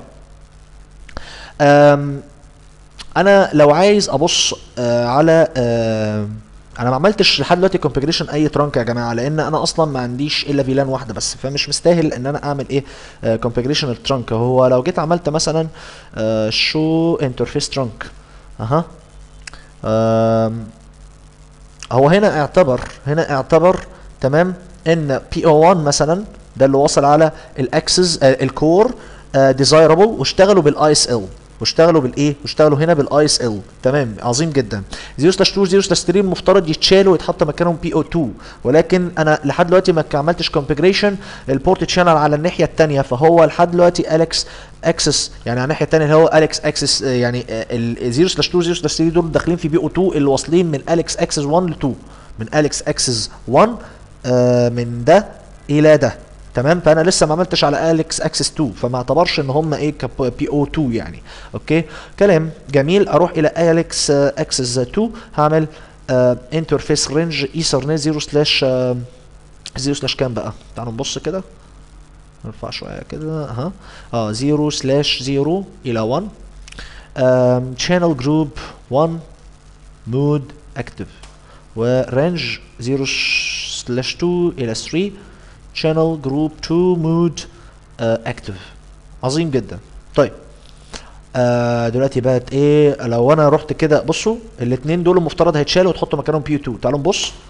أم انا لو عايز ابص آه على آه انا ما عملتش لحد دلوقتي كونفيجريشن اي ترانك يا جماعه لان انا اصلا ما عنديش الا فيلان واحده بس فمش مستاهل ان انا اعمل ايه كونفيجريشن الترانك هو لو جيت عملت مثلا شو انترفيس ترانك اها آم، هو هنا اعتبر هنا اعتبر تمام ان بي او 1 مثلا ده اللي وصل على الاكسس الكور ديزايربل واشتغلوا بالاي اس ال واشتغلوا بالايه؟ واشتغلوا هنا بالاي اس ال تمام عظيم جدا 0 سلاش 2 0 سلاش 3 المفترض يتشالوا ويتحط مكانهم بي او 2 ولكن انا لحد دلوقتي ما عملتش كونفيجريشن البورت تشانل على الناحيه الثانيه فهو لحد دلوقتي اليكس اكسس يعني على الناحيه الثانيه اللي هو اليكس اكسس يعني ال 0 سلاش 2 0 سلاش 3 دول داخلين في بي او 2 اللي واصلين من اليكس اكسس 1 ل 2 من اليكس اكسس 1 آه من ده الى ده تمام فانا لسه ما عملتش على اليكس اكسس 2 فما اعتبرش ان هم ايه بي او 2 يعني اوكي كلام جميل اروح الى اليكس اكسس 2 هعمل انترفيس رينج ايثرنت 0 سلاش 0 سلاش كام بقى تعالوا نبص كده نرفع شويه كده اها اه 0 سلاش 0 الى 1 شانل جروب 1 مود اكتف ورينج 0 سلاش 2 الى 3 channel group 2 mood uh, active عظيم جدا طيب آه دلوقتي بقت ايه لو انا رحت كده بصوا الاثنين دول المفترض هيتشالوا وتحطوا مكانهم بي 2 تعالوا نبص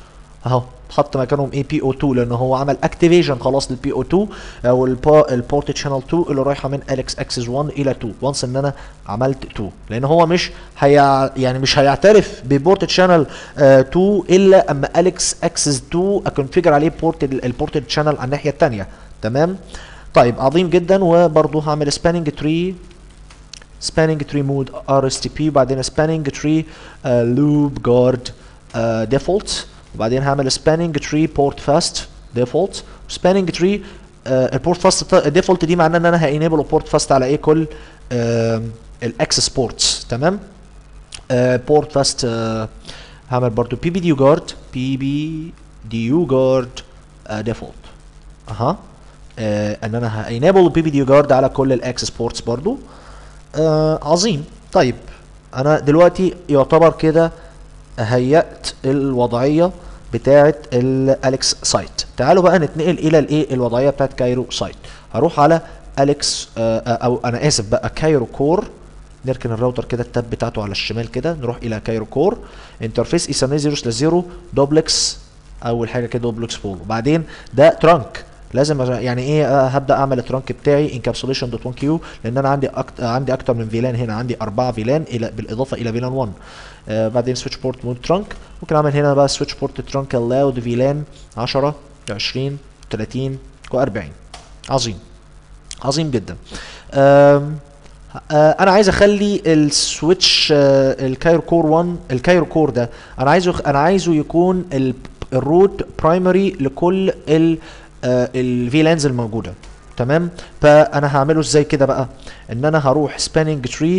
اهو حط مكانهم ايه بي او 2 لان هو عمل اكتيفيشن خلاص للبي او 2 او البورت شانل 2 اللي رايحه من اليكس اكسس 1 الى 2 وانس ان انا عملت 2 لان هو مش هي يعني مش هيعترف ببورت شانل 2 الا اما اليكس اكسس 2 اكونفيجر عليه بورت البورت شانل على الناحيه الثانيه تمام طيب عظيم جدا وبرضه هعمل سباننج تري spanning tree mode RSTP وبعدين spanning tree uh, loop guard uh, default وبعدين هعمل spanning tree port fast default spanning tree uh, البورت فاست default دي معناه ان انا هانيبل port fast على ايه كل الاكسس بورتس تمام بورت فاست هعمل برضو بي بي ديو جارد بي بي ديو جارد ديفولت اها آه، ان انا هانيبل بي بي ديو جارد على كل الاكسس بورتس برضو آه عظيم طيب انا دلوقتي يعتبر كده هيأت الوضعيه بتاعه الاليكس سايت تعالوا بقى نتنقل الى الايه الوضعيه بتاعه كايرو سايت هروح على اليكس آه آه، او انا اسف بقى كايرو كور نركن الراوتر كده التاب بتاعته على الشمال كده نروح الى كايرو كور انترفيس ايثرنت 0 سلاش 0 دوبلكس اول حاجه كده دوبلكس فول وبعدين ده ترانك لازم أج- يعني ايه آه، هبدا اعمل الترانك بتاعي انكابسوليشن دوت 1 كيو لان انا عندي أكت... عندي اكتر من فيلان هنا عندي اربعه فيلان الى بالاضافه الى فيلان 1 آه بعدين سويتش بورت مود ترانك ممكن اعمل هنا بقى سويتش بورت ترانك الاود فيلان 10 20 30 و40 عظيم عظيم جدا آم، آه، انا عايز اخلي السويتش آه، الكايرو كور 1 الكايرو كور ده انا عايزه انا عايزه يكون ال- الروت برايمري لكل ال الفيلانز الموجوده تمام فانا هعمله ازاي كده بقى ان انا هروح سباننج تري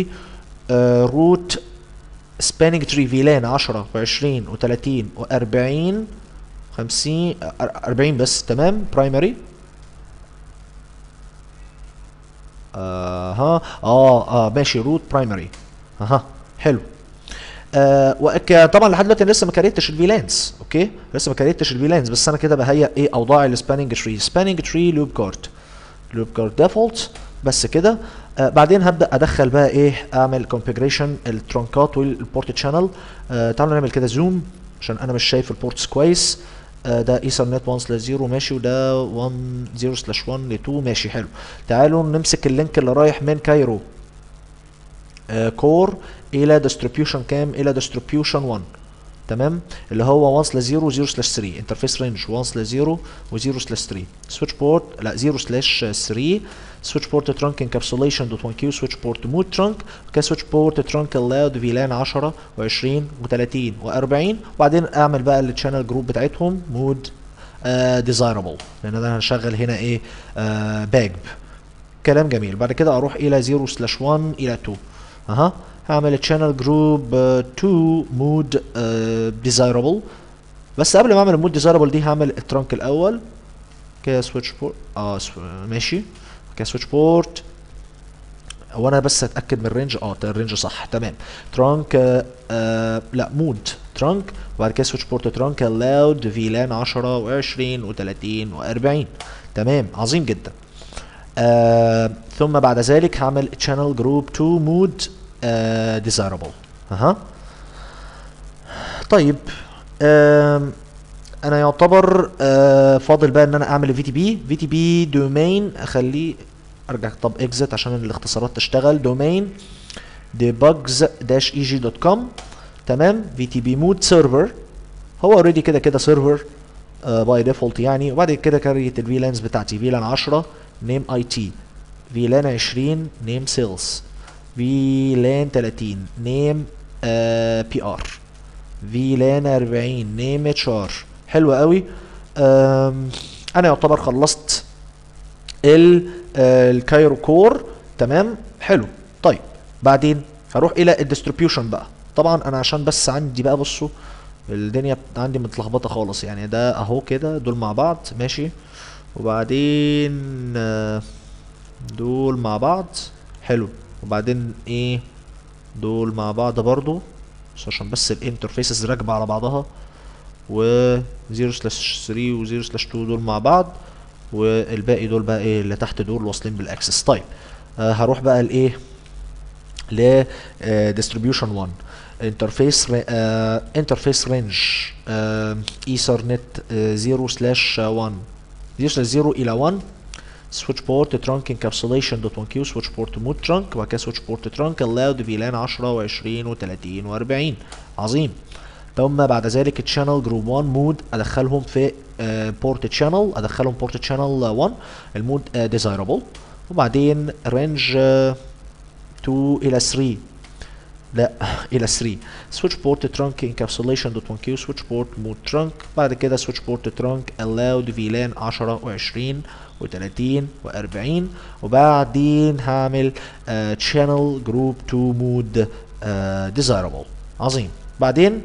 روت سباننج تري فيلان 10 و20 و30 و40 50 40 بس تمام برايمري اها اه اه ماشي روت برايمري اها حلو آه وك طبعا لحد دلوقتي أنا لسه ما كريتش الفيلانس اوكي لسه ما كريتش الفيلانس بس انا كده بهيئ ايه اوضاع السباننج تري سباننج تري لوب كارد لوب كارد ديفولت بس كده آه بعدين هبدا ادخل بقى ايه اعمل كونفيجريشن الترانكات والبورت شانل آه تعالوا نعمل كده زوم عشان انا مش شايف البورتس كويس آه ده ايثرنت 1 سلاش 0 ماشي وده 1 0 سلاش 1 ل 2 ماشي حلو تعالوا نمسك اللينك اللي رايح من كايرو كور الى ديستريبيوشن كام الى ديستريبيوشن 1 تمام اللي هو 1 سلاش 0 0 سلاش 3 انترفيس رينج 1 سلاش 0 و0 سلاش 3 سويتش بورت لا 0 سلاش 3 سويتش بورت ترانك انكابسوليشن دوت 1 كيو سويتش بورت مود ترانك كان سويتش بورت ترانك الاود فيلان 10 و20 و30 و40 وبعدين اعمل بقى التشانل جروب بتاعتهم مود ديزايربل لان انا هشغل هنا ايه باجب كلام جميل بعد كده اروح الى 0 سلاش 1 الى 2 اها هعمل تشانل جروب 2 مود ديزايربل بس قبل ما اعمل المود ديزايربل دي هعمل الترانك الاول كده سويتش بورت اه سو- ماشي كده سويتش بورت هو انا بس اتاكد من الرينج اه ده الرينج صح تمام ترانك آه آه لا مود ترانك وبعد كده سويتش بورت ترانك الاود فيلان 10 و20 و30 و40 تمام عظيم جدا آه ثم بعد ذلك هعمل channel group 2 مود آه desirable اها طيب آم انا يعتبر آه فاضل بقى ان انا اعمل في تي بي في تي بي دومين اخليه ارجع طب اكزت عشان الاختصارات تشتغل دومين debugs-eg.com تمام في تي بي مود سيرفر هو اوريدي كده كده سيرفر باي ديفولت يعني وبعد كده كريت الفيلانز بتاعتي فيلان 10 نيم اي تي فيلان 20 نيم سيلز فيلان 30 نيم بي ار فيلان 40 نيم اتش ار حلو قوي آم، انا يعتبر خلصت ال آه، الكايرو كور تمام حلو طيب بعدين هروح الى الديستريبيوشن بقى طبعا انا عشان بس عندي بقى بصوا الدنيا بت- عندي متلخبطه خالص يعني ده اهو كده دول مع بعض ماشي وبعدين آه، دول مع بعض حلو وبعدين ايه دول مع بعض برضو بس عشان بس الانترفيسز راكبه على بعضها و 0 سلاش 3 و 0 سلاش 2 دول مع بعض والباقي دول بقى ايه اللي تحت دول واصلين بالاكسس طيب آه هروح بقى لايه ل ديستريبيوشن 1 انترفيس انترفيس رينج ايثرنت 0 سلاش 1 0 سلاش 0 الى 1 سويتش بورت ترانك انكابسوليشن دوت 1 كيو سويتش بورت مود ترانك وبعد كده سويتش بورت ترانك الاود فيلان 10 و20 و30 و40 عظيم ثم بعد ذلك تشانل جروب 1 مود ادخلهم في بورت تشانل ادخلهم بورت تشانل 1 المود ديزايربل وبعدين رينج 2 الى 3 لا الى 3 سويتش بورت ترانك انكابسوليشن دوت 1 كيو سويتش بورت مود ترانك بعد كده سويتش بورت ترانك الاود فيلان 10 و20 و30 و40 وبعدين هعمل تشانل جروب 2 مود ديزايربل عظيم بعدين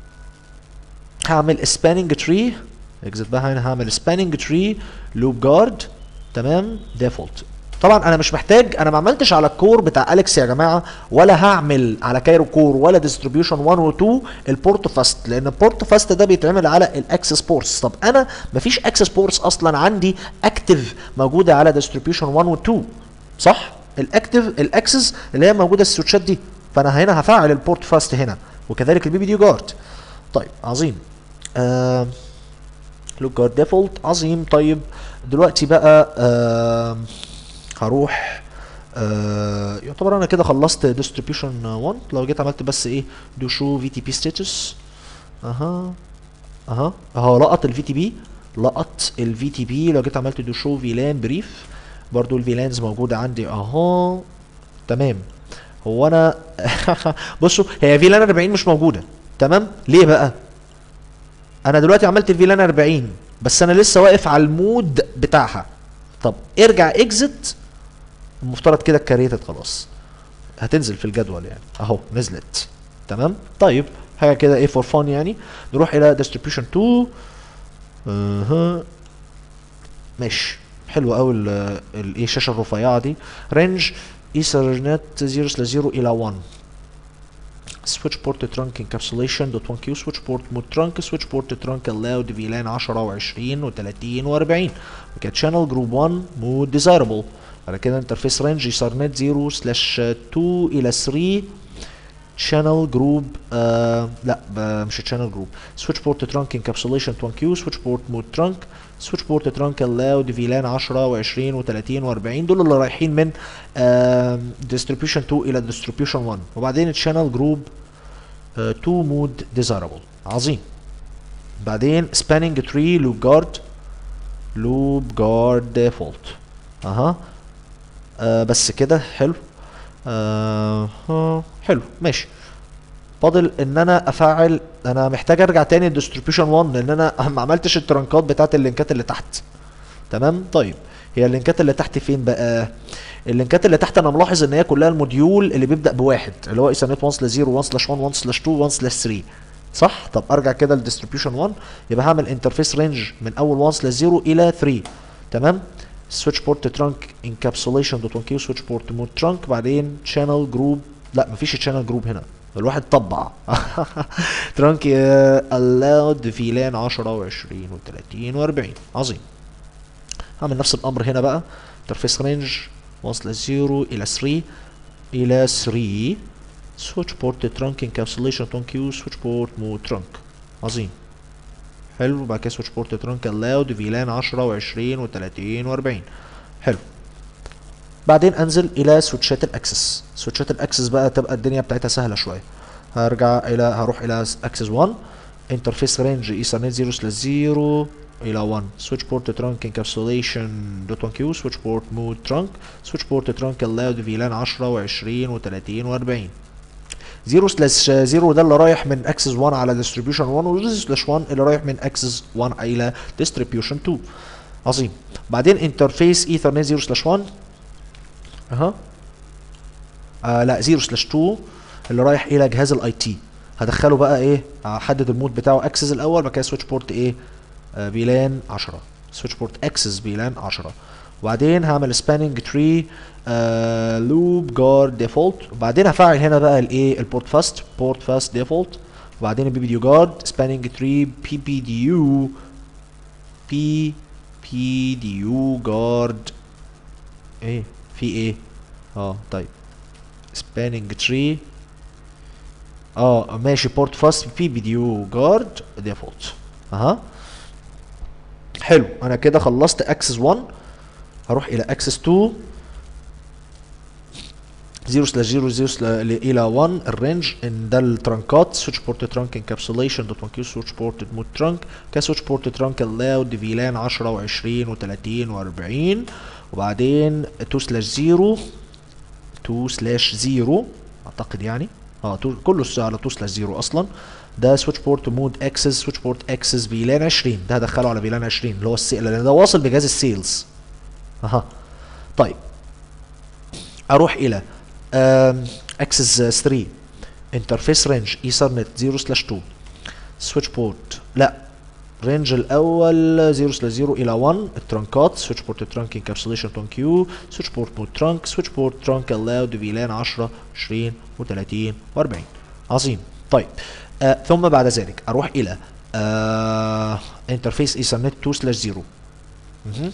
هعمل سباننج تري اكزت بقى هنا هعمل سباننج تري لوب جارد تمام ديفولت طبعا انا مش محتاج انا ما عملتش على الكور بتاع اليكس يا جماعه ولا هعمل على كايرو كور ولا ديستريبيوشن 1 و 2 البورت فاست لان البورت فاست ده بيتعمل على الاكسس بورتس طب انا مفيش اكسس بورتس اصلا عندي اكتف موجوده على ديستريبيوشن 1 و 2 صح الاكتف الاكسس اللي هي موجوده السويتشات دي فانا هنا هفعل البورت فاست هنا وكذلك البي بي دي جارد طيب عظيم آه لوك جارد ديفولت عظيم طيب دلوقتي بقى آه هروح آه يعتبر انا كده خلصت ديستريبيوشن 1 لو جيت عملت بس ايه دو شو في تي بي ستاتس اها اها اهو لقط الفي تي بي لقط الفي تي بي لو جيت عملت دو شو فيلان بريف برضو الفيلانز موجوده عندي اهو تمام هو انا بصوا هي فيلان 40 مش موجوده تمام ليه بقى انا دلوقتي عملت الفيلان 40 بس انا لسه واقف على المود بتاعها طب ارجع اكزت المفترض كده اتكريتت خلاص هتنزل في الجدول يعني اهو نزلت تمام طيب حاجه كده ايه فور فان يعني نروح الى ديستريبيوشن 2 اها ماشي حلو قوي الايه الشاشه الرفيعه دي رينج ايثرنت 0 سلاش 0 الى 1 switch port trunk encapsulation dot 1 q switch port mode trunk switch port trunk allowed VLAN 10 و20 و30 و40 وكده channel group 1 mode desirable بعد كده interface range ethernet 0 slash 2 الى 3 channel group آه لا مش channel group switch port trunk encapsulation 1 q switch port mode trunk switch port trunk allowed VLAN 10 و20 و30 و40 دول اللي رايحين من آه distribution 2 الى distribution 1 وبعدين channel group 2 مود desirable عظيم بعدين spanning tree loop guard loop guard default اها آه بس كده حلو آه آه حلو ماشي فاضل ان انا افعل انا محتاج ارجع تاني للديستريبيوشن 1 لان انا ما عملتش الترنكات بتاعت اللينكات اللي تحت تمام طيب هي اللينكات اللي تحت فين بقى اللينكات اللي تحت انا ملاحظ ان هي كلها الموديول اللي بيبدا بواحد اللي هو ايثرنت 1 سلاش 0 1 سلاش 1 1 سلاش 2 1 سلاش 3 صح طب ارجع كده للديستريبيوشن 1 يبقى هعمل انترفيس رينج من اول 1 سلاش 0 الى 3 تمام سويتش بورت ترانك انكابسوليشن دوت 1 كيو سويتش بورت مود ترانك بعدين شانل جروب لا مفيش شانل جروب هنا الواحد طبع ترانك الاود فيلان 10 و20 و30 و40 عظيم هعمل نفس الامر هنا بقى انترفيس رينج وصل 0 الى 3 الى 3 سويتش بورت ترانك انكابسوليشن 1 كيو سويتش بورت مود ترانك عظيم حلو وبعد كده سويتش بورت ترانك الاود فيلان 10 و20 و30 و40 حلو بعدين انزل الى سويتشات الاكسس سويتشات الاكسس بقى تبقى الدنيا بتاعتها سهله شويه هرجع الى هروح الى اكسس 1 انترفيس رينج ايثرنت 0 سلاش 0 الى 1 سويتش بورت ترانك انكابسوليشن دوت 1 كيو سويتش بورت مود ترانك سويتش بورت ترانك الاود فيلان 10 و20 و30 و40 0 سلاش 0 ده اللي رايح من اكسس 1 على ديستريبيوشن 1 و 0 سلاش 1 اللي رايح من اكسس 1 الى ديستريبيوشن 2 عظيم بعدين انترفيس ايثرنت 0 سلاش 1 اها آه لا 0 سلاش 2 اللي رايح الى جهاز الاي تي هدخله بقى ايه هحدد المود بتاعه اكسس الاول بعد كده سويتش بورت ايه آه بيلان 10 سويتش بورت اكسس بيلان 10 وبعدين هعمل سباننج تري لوب جارد ديفولت وبعدين هفعل هنا بقى الايه البورت فاست بورت فاست ديفولت وبعدين البي بي دي جارد سباننج تري بي بي دي يو بي بي دي يو جارد ايه في ايه اه طيب سباننج تري اه ماشي بورت فاست بي بي ديو جارد ديفولت اها حلو انا كده خلصت اكسس 1 هروح الى اكسس 2 0 سلاش 0 0 سلاش الى 1 الرينج ان ده الترانكات سويتش بورت ترانك انكابسوليشن دوت 1 كيو سويتش بورت مود ترانك كسويتش بورت ترانك الاود فيلان 10 و20 و30 و40 وبعدين 2 سلاش 0 2 سلاش 0 اعتقد يعني اه تو- كله س- على 2 سلاش 0 اصلا ده سويتش بورت مود اكسس سويتش بورت اكسس فيلان 20 ده هدخله على فيلان 20 اللي هو السي... لان ده واصل بجهاز السيلز اها طيب اروح الى اكسس 3 انترفيس رينج ايثرنت 0 سلاش 2 سويتش بورت لا رينج الاول 0 سلاش 0 الى 1 الترانكات سويتش بورت ترانك انكابسوليشن 1 كيو سويتش بورت مود ترانك سويتش بورت ترانك الاود فيلان 10 20 و30 و40 عظيم طيب آه ثم بعد ذلك اروح الى آه انترفيس ايثرنت 2 سلاش 0 مهم.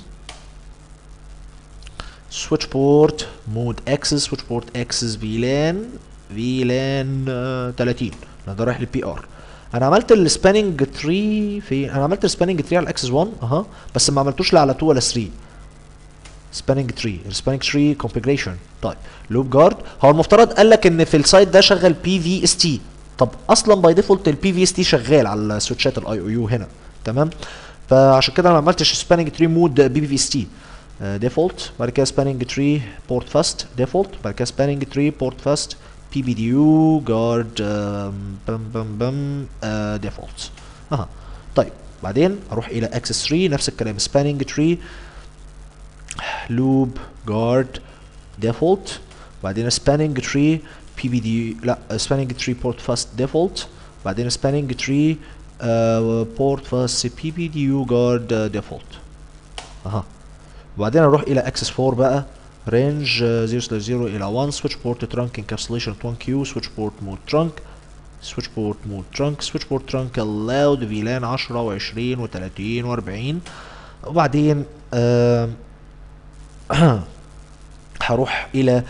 سويتش بورت مود اكسس سويتش بورت اكسس فيلان فيلان آه 30 انا ده رايح للبي ار انا عملت السباننج تري في انا عملت السباننج تري على الاكسس 1 اها بس ما عملتوش لا على 2 ولا 3 سباننج تري السباننج تري كونفيجريشن طيب لوب جارد هو المفترض قال لك ان في السايت ده شغال بي في اس تي طب اصلا باي ديفولت البي في اس تي شغال على السويتشات الاي او يو هنا تمام فعشان كده انا ما عملتش سباننج تري مود بي في اس تي ديفولت بعد كده سباننج تري بورت فاست ديفولت بعد كده سباننج تري بورت فاست بي بي دي يو جارد بم بم بم ديفولت اها طيب بعدين اروح الى اكسس 3 نفس الكلام سباننج تري لوب جارد ديفولت بعدين سباننج تري بي بي دي لا سباننج تري بورت فاست ديفولت بعدين سباننج تري بورت فاست بي بي دي يو جارد ديفولت اها وبعدين اروح الى اكسس 4 بقى رينج 0 سلاش 0 الى 1 سويتش بورت ترانك انكابسوليشن 1 كيو سويتش بورت مود ترانك سويتش بورت مود ترانك سويتش بورت ترانك الاود فيلان 10 و20 و30 و40 وبعدين آم، هروح الى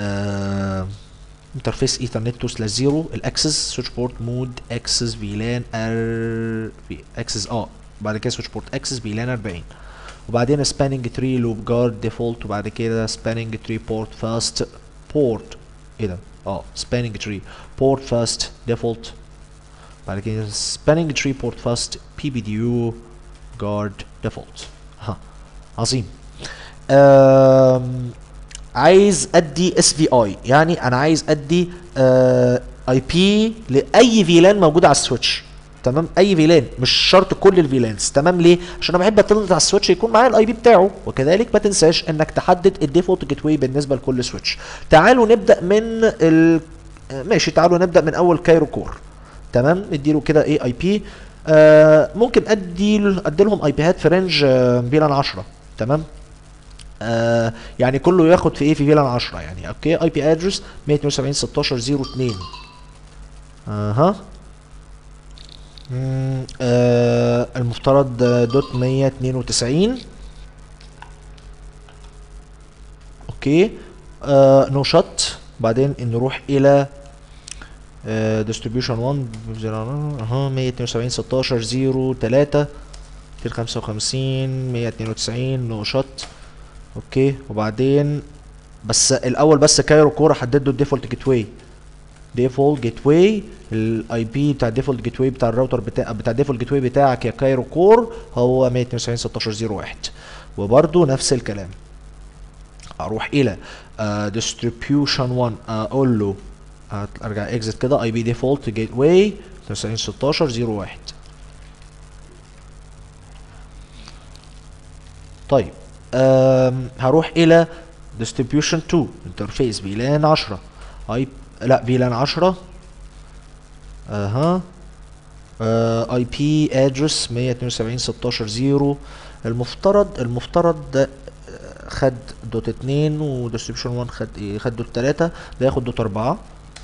انترفيس ايثرنت 2 سلاش 0 الاكسس سويتش بورت مود اكسس فيلان ار في اكسس اه بعد كده سويتش بورت اكسس فيلان 40 وبعدين سباننج تري لوب جارد ديفولت وبعد كده سباننج تري بورت فاست بورت ايه ده اه سباننج تري بورت فاست ديفولت بعد كده سباننج تري بورت فاست بي بي دي يو جارد ديفولت ها عظيم آم، عايز ادي اس في اي يعني انا عايز ادي اي بي لاي فيلان موجوده على السويتش تمام اي فيلان مش شرط كل الفيلانز تمام ليه عشان انا بحب اتلت على السويتش يكون معايا الاي بي بتاعه وكذلك ما تنساش انك تحدد الديفولت جيت واي بالنسبه لكل سويتش تعالوا نبدا من ال آه، ماشي تعالوا نبدا من اول كايرو كور تمام نديله كده ايه اي بي آه ممكن ادي ادي لهم اي بيهات في رينج آه فيلان 10 تمام آه يعني كله ياخد في ايه في فيلان 10 يعني اوكي اي بي ادرس 172 16 02 اها مم، آه المفترض آه، دوت 192 اوكي آه نو شوت بعدين نروح الى ديستريبيوشن 1 اها 172 16 0 3 255 192 نو شوت اوكي وبعدين بس الاول بس كايرو كور احدد له الديفولت جيت واي ديفولت جيت واي الاي بي بتاع الديفولت جيت واي بتاع الراوتر بتاع بتاع الديفولت جيت واي بتاعك يا كايرو كور هو 192 16 01 وبرده نفس الكلام اروح الى ديستريبيوشن 1 اقول له آه، ارجع اكزit كده اي بي ديفولت جيت واي 92 16 01 طيب آم هروح الى distribution 2 انترفيس فيلان 10 اي لا فيلان 10 اها اي بي ادرس 172 16 0 المفترض المفترض ده آه، خد دوت 2 وديستريبيوشن 1 خد ايه خد دوت 3 ده ياخد دوت 4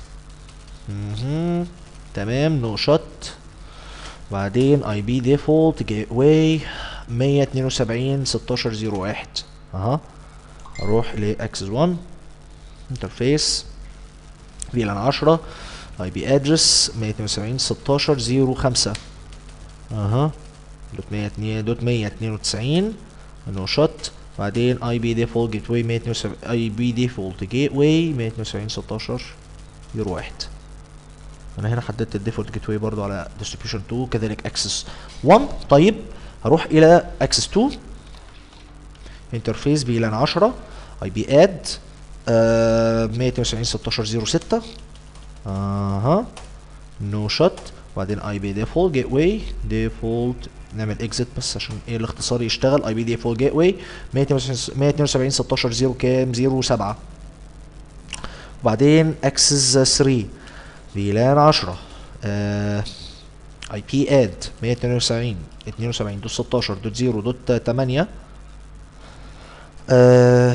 مهم. تمام نو شوت بعدين اي بي ديفولت جيت واي 172 16 01 اها اروح لاكسس 1 انترفيس فيلان 10 اي بي ادرس 172 16 05 اها دوت 102 دوت 192 نو شوت بعدين اي بي ديفولت جيت واي 172 اي بي ديفولت جيت واي 192 16 01 انا هنا حددت الديفولت جيت واي برضو على ديستريبيوشن 2 كذلك اكسس 1 طيب هروح الى اكسس 2 انترفيس فيلان 10 اي بي اد 192 16 06 اها نو شوت وبعدين اي بي ديفولت جيت واي ديفولت نعمل اكزit بس عشان ايه الاختصار يشتغل اي بي ديفولت جيت واي 172 16 0 كام 07 وبعدين اكسس 3 فيلان 10 اي بي اد 192 72 دوت 16 دوت 0 دوت 8 آه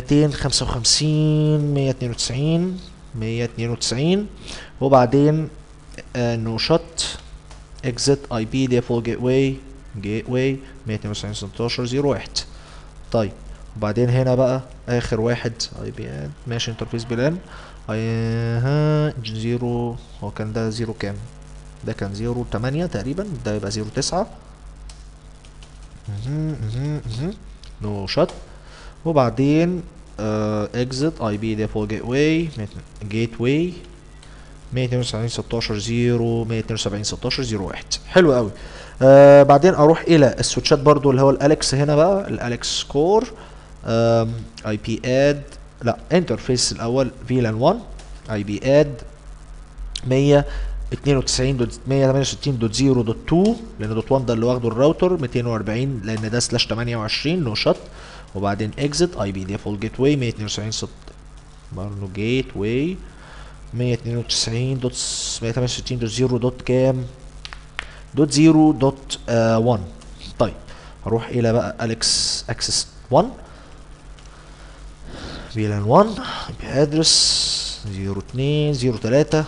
255 192 192 وبعدين آه نو شوت اكزit اي بي ديفولت جيت واي جيت واي 192 16 01 طيب وبعدين هنا بقى اخر واحد اي بي ان ماشي انترفيس بلان اي ها زيرو هو كان ده زيرو كام ده كان زيرو تمانية تقريبا ده يبقى زيرو تسعة نو شوت وبعدين اكزit اي بي ديفولت جيت واي جيت واي 192 16 0 172 16 01 حلو قوي آه بعدين اروح الى السويتشات برضو اللي هو الاليكس هنا بقى الاليكس كور اي بي اد لا انترفيس الاول فيلان 1 اي بي اد 192 دوت 168 دوت 0 دوت 2 لان دوت 1 ده اللي واخده الراوتر 240 لان ده سلاش 28 نو شوت وبعدين اكزit اي بي ديفولت جيت واي 192 6 برضه جيت واي 192 دوت 168 دوت 0 دوت كام دوت 0 دوت 1 طيب هروح الى بقى اليكس اكسس 1 فيلان 1 بي ادرس 02 03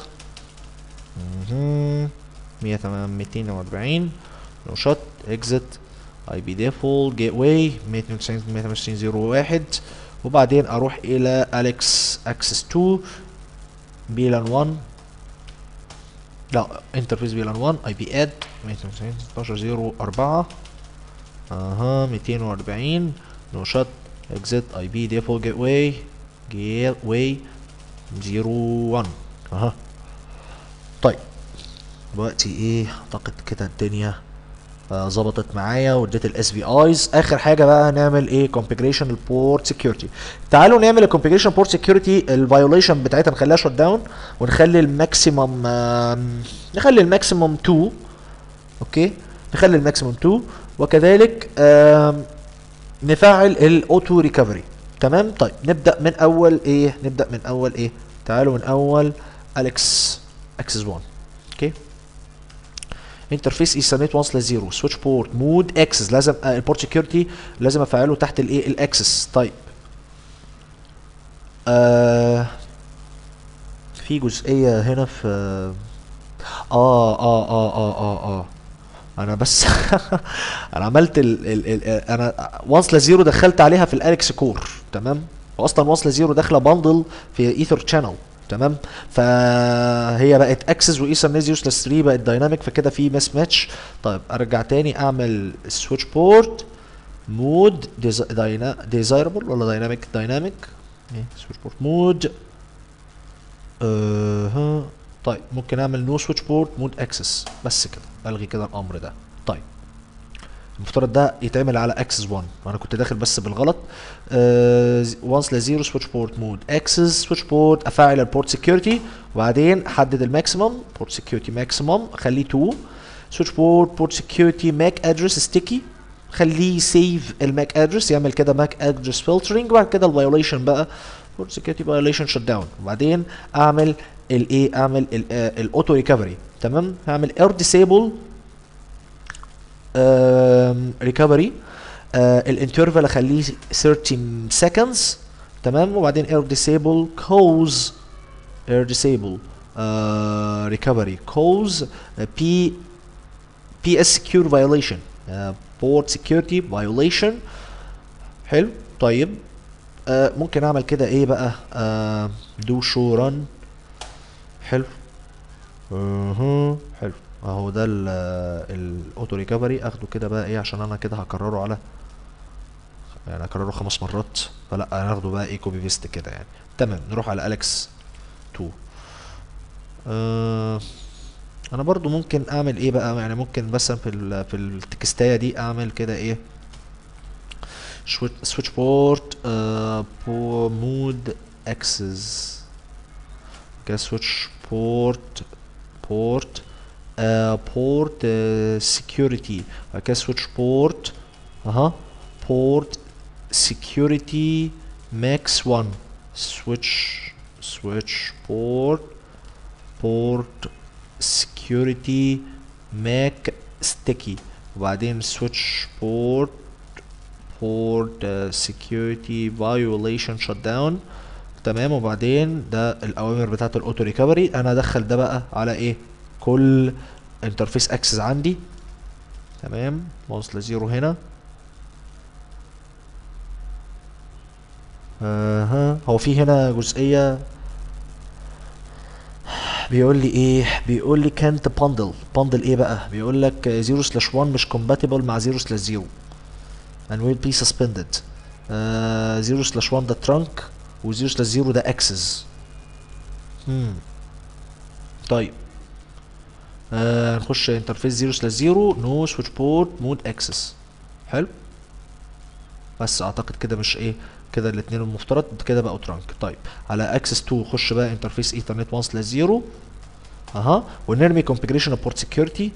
اها 240 نو شوت اكزit اي بي ديفولت جيت واي 192 168 01 وبعدين اروح الى اليكس اكسس 2 بيلان 1 لا انترفيس بيلان 1 اي بي اد 192 16 0 4 اها 240 نو شوت اكزيت اي بي ديفولت جيت واي جيت واي 01 اها طيب دلوقتي ايه اعتقد كده الدنيا آه، ظبطت معايا واديت الاس بي ايز اخر حاجه بقى نعمل ايه كونفيجريشن البورت سكيورتي تعالوا نعمل الكونفيجريشن بورت سكيورتي الفايوليشن بتاعتها نخليها شوت داون ونخلي الماكسيمم نخلي الماكسيمم 2 اوكي نخلي الماكسيمم 2 وكذلك آم، نفعل الاوتو ريكفري تمام طيب نبدا من اول ايه نبدا من اول ايه تعالوا من اول اليكس اكسس 1 اوكي انترفيس ايثرنت وصل زيرو سويتش بورت مود اكسس لازم آه، البورت سكيورتي لازم افعله تحت الايه الاكسس طيب آه في جزئيه هنا في اه اه اه اه اه اه انا بس انا عملت ال ال ال انا واصله زيرو دخلت عليها في الاليكس كور تمام واصلا واصله زيرو داخله باندل في ايثر شانل تمام فهي بقت اكسس وايثرنت يوسلس 3 بقت دايناميك فكده في مس ماتش طيب ارجع تاني اعمل سويتش بورت مود ديزايربل ولا دايناميك دايناميك سويتش بورت مود اها طيب ممكن اعمل نو سويتش بورت مود اكسس بس كده الغي كده الامر ده طيب المفترض ده يتعمل على اكسس 1 وانا كنت داخل بس بالغلط وانس لزيرو سويتش بورت مود اكسس سويتش بورت افعل البورت سكيورتي وبعدين احدد الماكسيمم بورت سكيورتي ماكسيمم اخليه 2 سويتش بورت بورت سكيورتي ماك ادرس ستيكي خليه سيف الماك ادرس يعمل كده ماك ادرس فلترنج وبعد كده الفايوليشن بقى بورت سكيورتي فايوليشن شت داون وبعدين اعمل الايه اعمل الاوتو ريكفري تمام هعمل اير ديسيبل ريكفري الانترفال اخليه 30 seconds تمام وبعدين اير ديسيبل كوز اير ديسيبل ريكفري كوز بي بي اس سكيور فايوليشن بورت سكيورتي فايوليشن حلو طيب آه ممكن اعمل كده ايه بقى آه دو شو رن حلو اها حلو اهو ده الاوتو ريكفري اخده كده بقى ايه عشان انا كده هكرره على يعني هكرره خمس مرات فلا هناخده بقى ايه كوبي بيست كده يعني تمام نروح على اليكس 2 آه انا برضو ممكن اعمل ايه بقى يعني ممكن مثلا في ال في التكستايه دي اعمل كده ايه سويتش بورت مود اكسس كده سويتش بورت بورت بورت سكيورتي بعد كده سويتش بورت اها بورت سكيورتي ماكس 1 سويتش سويتش بورت بورت security ماك sticky وبعدين switch port port uh, security violation shutdown تمام وبعدين ده الاوامر بتاعت الاوتو ريكفري انا ادخل ده بقى على ايه كل انترفيس اكسس عندي تمام ماوس لزيرو هنا اها هو في هنا جزئيه بيقول لي ايه بيقول لي كانت باندل باندل ايه بقى بيقول لك 0 سلاش 1 مش compatible مع 0 سلاش 0 and will be suspended 0 سلاش 1 ده trunk و 0 سلاش 0 ده access hmm. طيب آه نخش انترفيس 0 سلاش 0 نو سويتش بورت مود اكسس حلو بس اعتقد كده مش ايه كده الاثنين المفترض كده بقوا ترانك طيب على اكسس 2 خش بقى انترفيس ايثرنت 1 سلاش 0 اها ونرمي كونفيجريشن البورت سكيورتي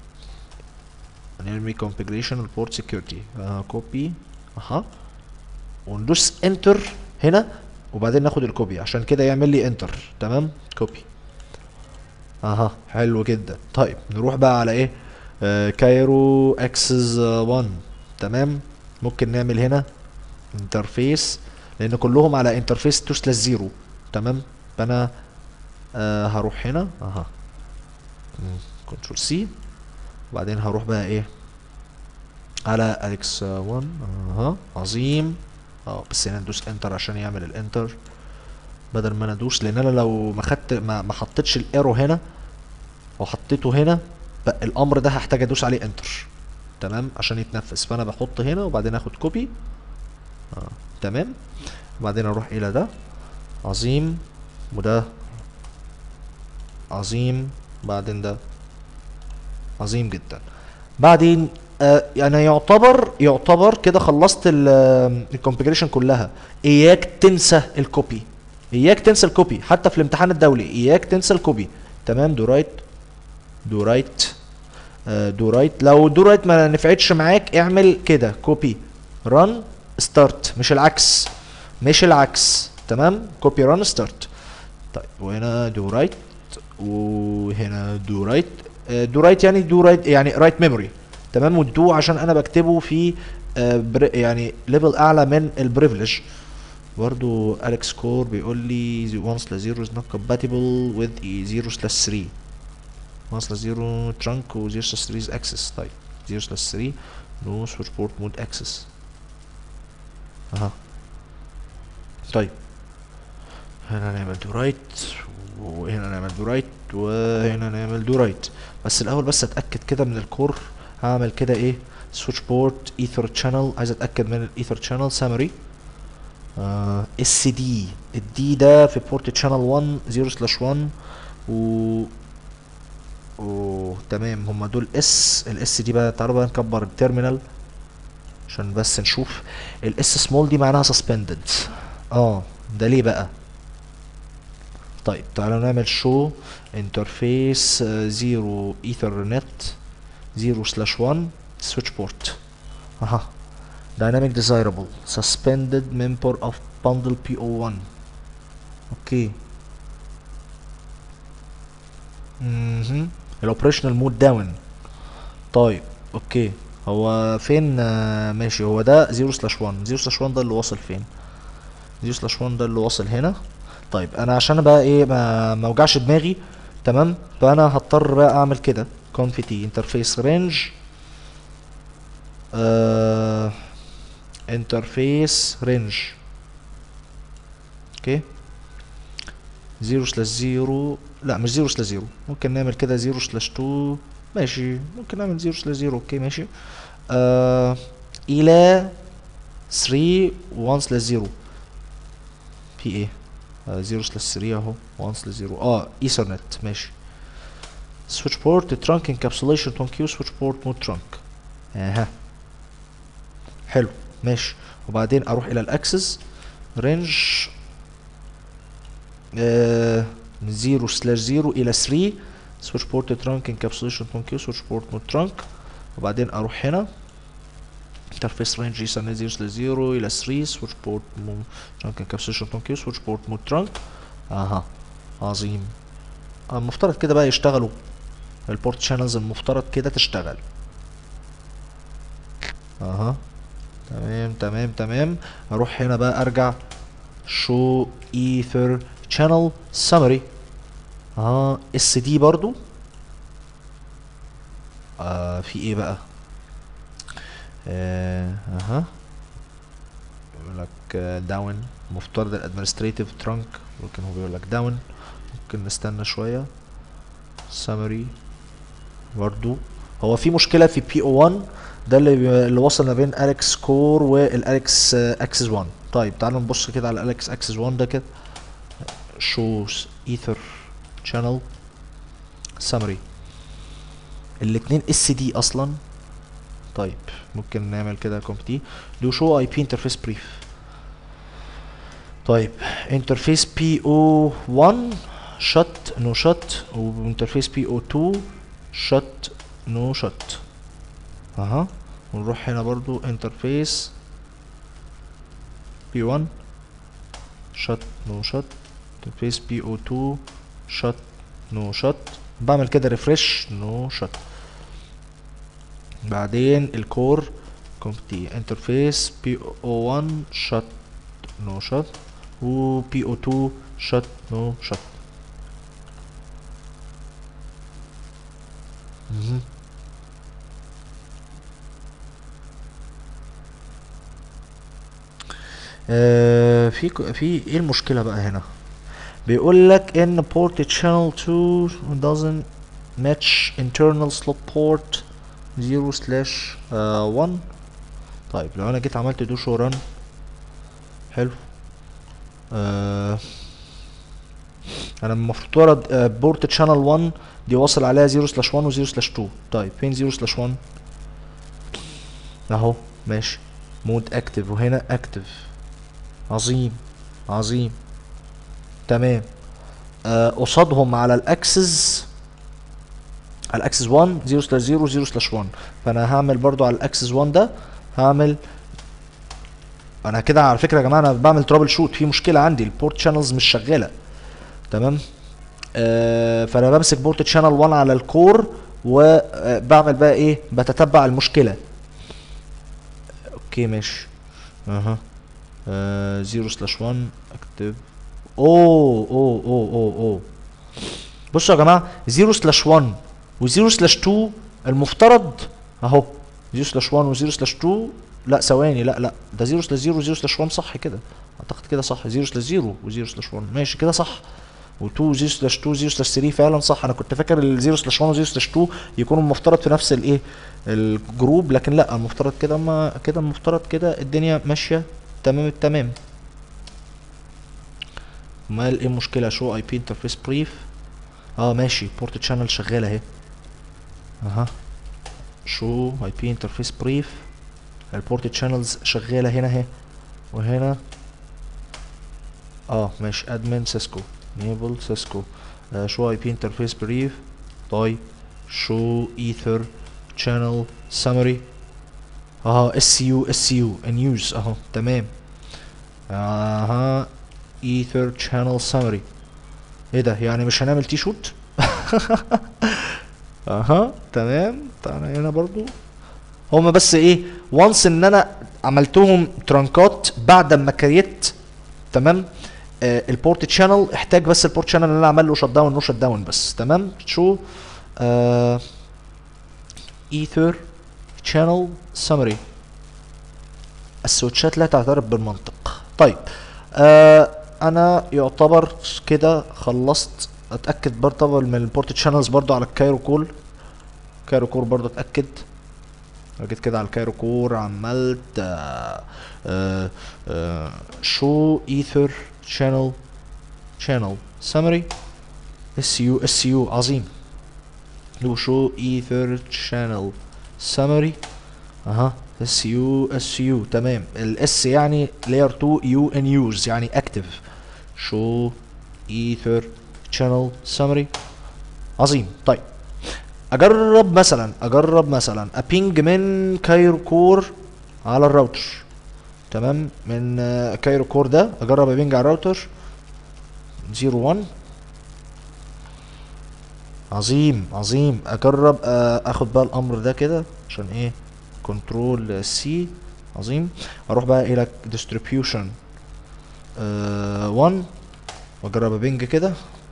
نرمي كونفيجريشن البورت سكيورتي كوبي اها وندوس انتر هنا وبعدين ناخد الكوبي عشان كده يعمل لي انتر تمام كوبي اها حلو جدا طيب نروح بقى على ايه آه كايرو اكسس 1 تمام ممكن نعمل هنا انترفيس لان كلهم على انترفيس 2 سلاش 0 تمام فانا آه هروح هنا اها كنترول سي وبعدين هروح بقى ايه على اليكس 1 اها عظيم اه بس هنا ندوس انتر عشان يعمل الانتر بدل ما انا ادوس لان انا لو ما خدت ما, ما حطيتش الايرو هنا وحطيته هنا بقى الامر ده هحتاج ادوس عليه انتر تمام عشان يتنفذ فانا بحط هنا وبعدين اخد كوبي آه. تمام وبعدين اروح الى ده عظيم وده عظيم بعدين ده عظيم جدا بعدين آه يعني يعتبر يعتبر كده خلصت الكونفيجريشن كلها اياك تنسى الكوبي اياك تنسى الكوبي حتى في الامتحان الدولي اياك تنسى الكوبي تمام دو رايت دو رايت آه دو رايت لو دو رايت ما نفعتش معاك اعمل كده كوبي ران ستارت مش العكس مش العكس تمام كوبي ران ستارت طيب وهنا دو رايت وهنا دو رايت دو رايت يعني دو رايت يعني رايت ميموري تمام والدو عشان انا بكتبه في آه يعني ليفل اعلى من البريفليج برضو اليكس كور بيقول لي 1 سلاش 0 is not compatible with 0 سلاش 3 1 سلاش 0 trunk و 0 سلاش 3 is access طيب 0 سلاش 3 no switch port mode access اها طيب هنا نعمل دو رايت وهنا نعمل دو رايت وهنا نعمل دو رايت بس الاول بس اتاكد كده من الكور هعمل كده ايه سويتش بورت ايثر تشانل عايز اتاكد من الايثر تشانل سامري اس دي الدي ده في بورت تشانل 1 0 سلاش 1 و و تمام هما دول اس الاس دي بقى تعالوا بقى نكبر التيرمينال عشان بس نشوف الاس سمول دي معناها سسبندد اه ده ليه بقى طيب تعالوا نعمل شو انترفيس 0 ايثرنت 0 سلاش 1 سويتش بورت اها dynamic desirable suspended member of bundle PO1 اوكي اها الاوبريشنال مود داون طيب اوكي هو فين آه ماشي هو ده 0 سلاش 1 0 سلاش 1 ده اللي واصل فين 0 سلاش 1 ده اللي واصل هنا طيب انا عشان بقى ايه ما ما اوجعش دماغي تمام فانا هضطر بقى اعمل كده كونفيتي انترفيس رينج آه انترفيس رينج اوكي 0 سلاش 0 لا مش 0 سلاش 0 ممكن نعمل كده 0 سلاش 2 ماشي ممكن نعمل 0 سلاش 0 اوكي ماشي آه الى 3 1 سلاش 0 في ايه 0 سلاش 3 اهو 1 سلاش 0 اه ايثرنت ماشي سويتش بورت ترانك انكابسوليشن 1 كيو سويتش بورت مود ترانك اها حلو ماشي وبعدين اروح الى الاكسس رينج آه من 0 سلاش 0 الى 3 سويتش بورت ترانك انكابسوليشن 1 كيو سويتش بورت مود ترانك وبعدين اروح هنا انترفيس رينج يسمى 0 سلاش 0 الى 3 سويتش بورت ترانك انكابسوليشن 1 كيو سويتش بورت مود ترانك اها عظيم المفترض كده بقى يشتغلوا البورت شانلز المفترض كده تشتغل اها تمام تمام تمام اروح هنا بقى ارجع شو ايثر channel summary اه اس دي برضو آه في ايه بقى آه اها يقول لك داون مفترض الادمنستريتيف ترانك ممكن هو بيقول لك داون ممكن نستنى شويه summary برضو هو في مشكله في بي او 1 ده اللي بي- اللي وصل ما بين اليكس كور والاليكس اكسس 1 طيب تعالوا نبص كده على الاليكس اكسس 1 ده كده shows ether channel summary الاتنين اس دي اصلا طيب ممكن نعمل كده كومبتي do show IP interface brief طيب interface PO1 shut no shut وانترفيس PO2 shut no shut اها ونروح هنا برضو انترفيس P1 shut no shut انترفيس PO2 shut no shut بعمل كده ريفرش نو شت بعدين الكور كومبتي انترفيس بي او 1 شت نو شت و بي او 2 شت نو شت آه في ك- في ايه المشكله بقى هنا بيقول لك ان port channel 2 doesn't match internal slot port 0 slash آه 1 طيب لو انا جيت عملت دو شو ران حلو آه انا المفترض آه بورت channel 1 دي واصل عليها 0 slash 1 و 0 slash 2 طيب فين 0 slash 1 اهو ماشي مود اكتف وهنا اكتف عظيم عظيم تمام آه قصادهم على الاكسس على الاكسس 1 0 سلاش 0 0 سلاش 1 فانا هعمل برضو على الاكسس 1 ده هعمل انا كده على فكره يا جماعه انا بعمل ترابل شوت في مشكله عندي البورت شانلز مش شغاله تمام آه فانا بمسك بورت شانل 1 على الكور وبعمل بقى ايه بتتبع المشكله اوكي ماشي اها آه 0 سلاش 1 اكتب اوه اوه اوه اوه اوه بصوا يا جماعه 0 سلاش 1 و 0 سلاش 2 المفترض اهو 0 سلاش 1 و 0 سلاش 2 لا ثواني لا لا ده 0 سلاش 0 و 0 سلاش 1 صح كده اعتقد كده صح 0 سلاش 0 و 0 سلاش 1 ماشي كده صح و2 0 سلاش 2 0 سلاش 3 فعلا صح انا كنت فاكر ال 0 سلاش 1 و 0 سلاش 2 يكونوا المفترض في نفس الايه الجروب لكن لا المفترض كده ما كده المفترض كده الدنيا ماشيه تمام التمام امال ايه المشكله شو اي بي انترفيس بريف اه ماشي بورت شانل شغاله اهي اها شو اي بي انترفيس بريف البورت شانلز شغاله هنا اهي وهنا اه ماشي ادمن سيسكو انيبل سيسكو شو اي بي انترفيس بريف طيب شو ايثر channel summary اه اس يو اس يو ان يوز اهو تمام اها ايثر channel summary ايه ده يعني مش هنعمل تي شوت اها تمام تعالى هنا برضو هما بس ايه وانس ان انا عملتهم ترانكات بعد ما كريت تمام آه البورت تشانل احتاج بس البورت شانل اللي انا اعمل له شت داون نو شت داون بس تمام شو آه ايثر channel summary السويتشات لا تعترف بالمنطق طيب آه انا يعتبر كده خلصت اتاكد برضه طبعا من البورت شانلز برضه على الكايرو كول كايرو كور برضه اتاكد لو جيت كده على الكايرو كور عملت شو ايثر شانل شانل سمري اس يو اس يو عظيم لو شو ايثر شانل سمري اها اس يو اس يو تمام الاس يعني لاير 2 يو ان يوز يعني اكتف شو ايثر شانل سمري عظيم طيب اجرب مثلا اجرب مثلا ابينج من كايرو كور على الراوتر تمام من آه، كايرو كور ده اجرب ابينج على الراوتر 01 عظيم عظيم اجرب آه، اخد بقى الامر ده كده عشان ايه كنترول سي عظيم اروح بقى الى ديستريبيوشن 1 واجرب ابينج كده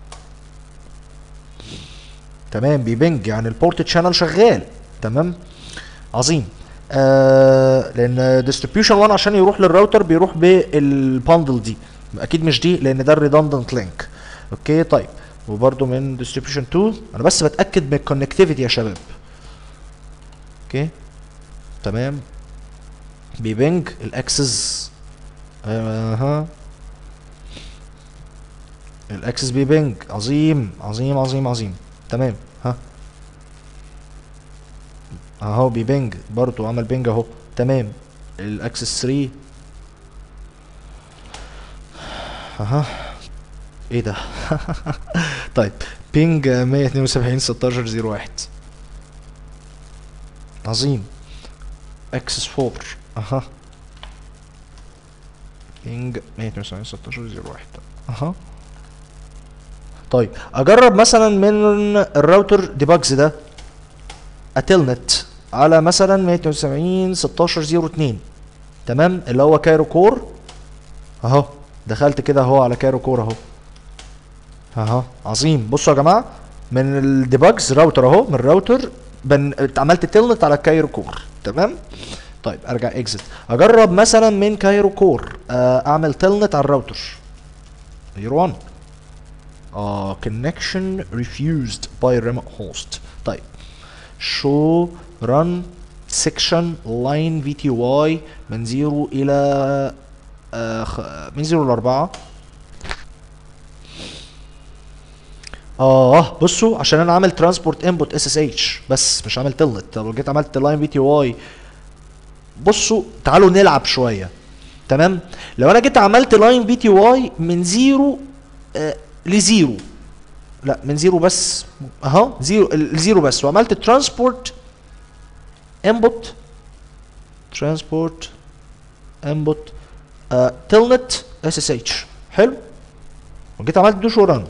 تمام بيبنج يعني البورت شانل شغال تمام عظيم آه لان ديستريبيوشن 1 عشان يروح للراوتر بيروح بالباندل دي اكيد مش دي لان ده الريدندنت لينك اوكي طيب وبرده من ديستريبيوشن 2 انا بس بتاكد من الكونكتيفيتي يا شباب اوكي تمام بيبنج الاكسس اها الاكسس بيبنج عظيم عظيم عظيم عظيم تمام ها اهو بيبنج برضو عمل بنج اهو تمام الاكسس 3 اها ايه ده طيب بينج 172 16 01 عظيم اكسس 4 اها بينج 172 16 01 اها طيب اجرب مثلا من الراوتر ديباجز ده اتلنت على مثلا 172 16 02 تمام اللي هو كايرو كور اهو دخلت كده اهو على كايرو كور اهو اهو عظيم بصوا يا جماعه من الديباجز راوتر اهو من الراوتر بن... عملت تلنت على كايرو كور تمام طيب ارجع اكزit اجرب مثلا من كايرو كور آه، اعمل تلنت على الراوتر يور 1 uh, connection refused by remote host طيب show run section line VTY من 0 إلى آه خ- من 0 ل 4 اه بصوا عشان انا عامل ترانسبورت انبوت اس اس اتش بس مش عامل تلنت طب لو جيت عملت لاين في تي واي بصوا تعالوا نلعب شويه تمام لو انا جيت عملت لاين في تي واي من زيرو آه لزيرو لا من زيرو بس اهو زيرو الزيرو بس وعملت ترانسبورت انبوت ترانسبورت انبوت تلنت اس اس اتش حلو وجيت عملت دوش وران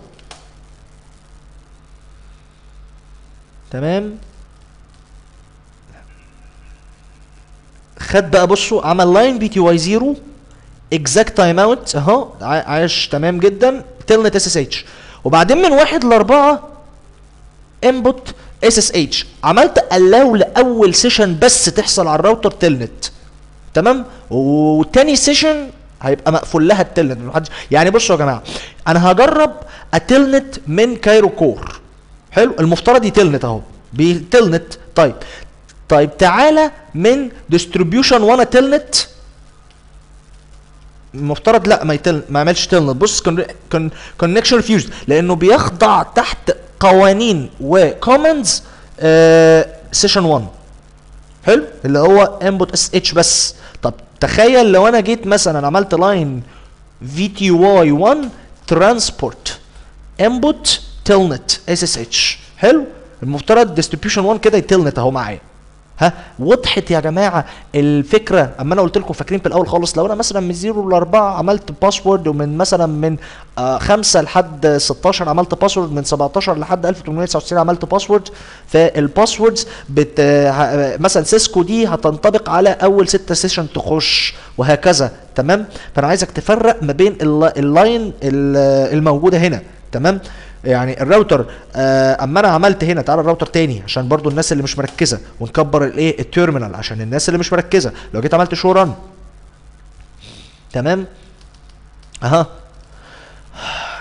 تمام خد بقى بصوا عمل لاين بي تي واي 0 اكزاكت تايم اوت اهو ع- عايش تمام جدا تلنت اس اس اتش وبعدين من واحد لاربعه انبوت اس اس اتش عملت الاو لاول سيشن بس تحصل على الراوتر تلنت تمام وتاني سيشن هيبقى مقفول لها التلنت محدش يعني بصوا يا جماعه انا هجرب اتلنت من كايرو كور حلو المفترض يتلنت اهو بيتلنت طيب طيب تعالى من ديستريبيوشن 1 تلنت المفترض لا ما يتل ما يعملش تلنت بص كونكشن ريفيوزد لانه بيخضع تحت قوانين وكومنز سيشن 1 حلو اللي هو انبوت اس اتش بس طب تخيل لو انا جيت مثلا عملت لاين في تي واي 1 ترانسبورت انبوت تلنت اس اس اتش حلو المفترض ديستريبيوشن 1 كده يتلنت اهو معايا ها وضحت يا جماعه الفكره اما انا قلت لكم فاكرين في الاول خالص لو انا مثلا من 0 ل 4 عملت باسورد ومن مثلا من آه 5 لحد 16 عملت باسورد من 17 لحد 1899 عملت باسورد فالباسوردز بت آه، مثلا سيسكو دي هتنطبق على اول 6 سيشن تخش وهكذا تمام فانا عايزك تفرق ما بين الل- اللاين ال- الموجوده هنا تمام يعني الراوتر آه اما انا عملت هنا تعالى الراوتر تاني عشان برضو الناس اللي مش مركزه ونكبر الايه التيرمينال عشان الناس اللي مش مركزه لو جيت عملت شو ران تمام اها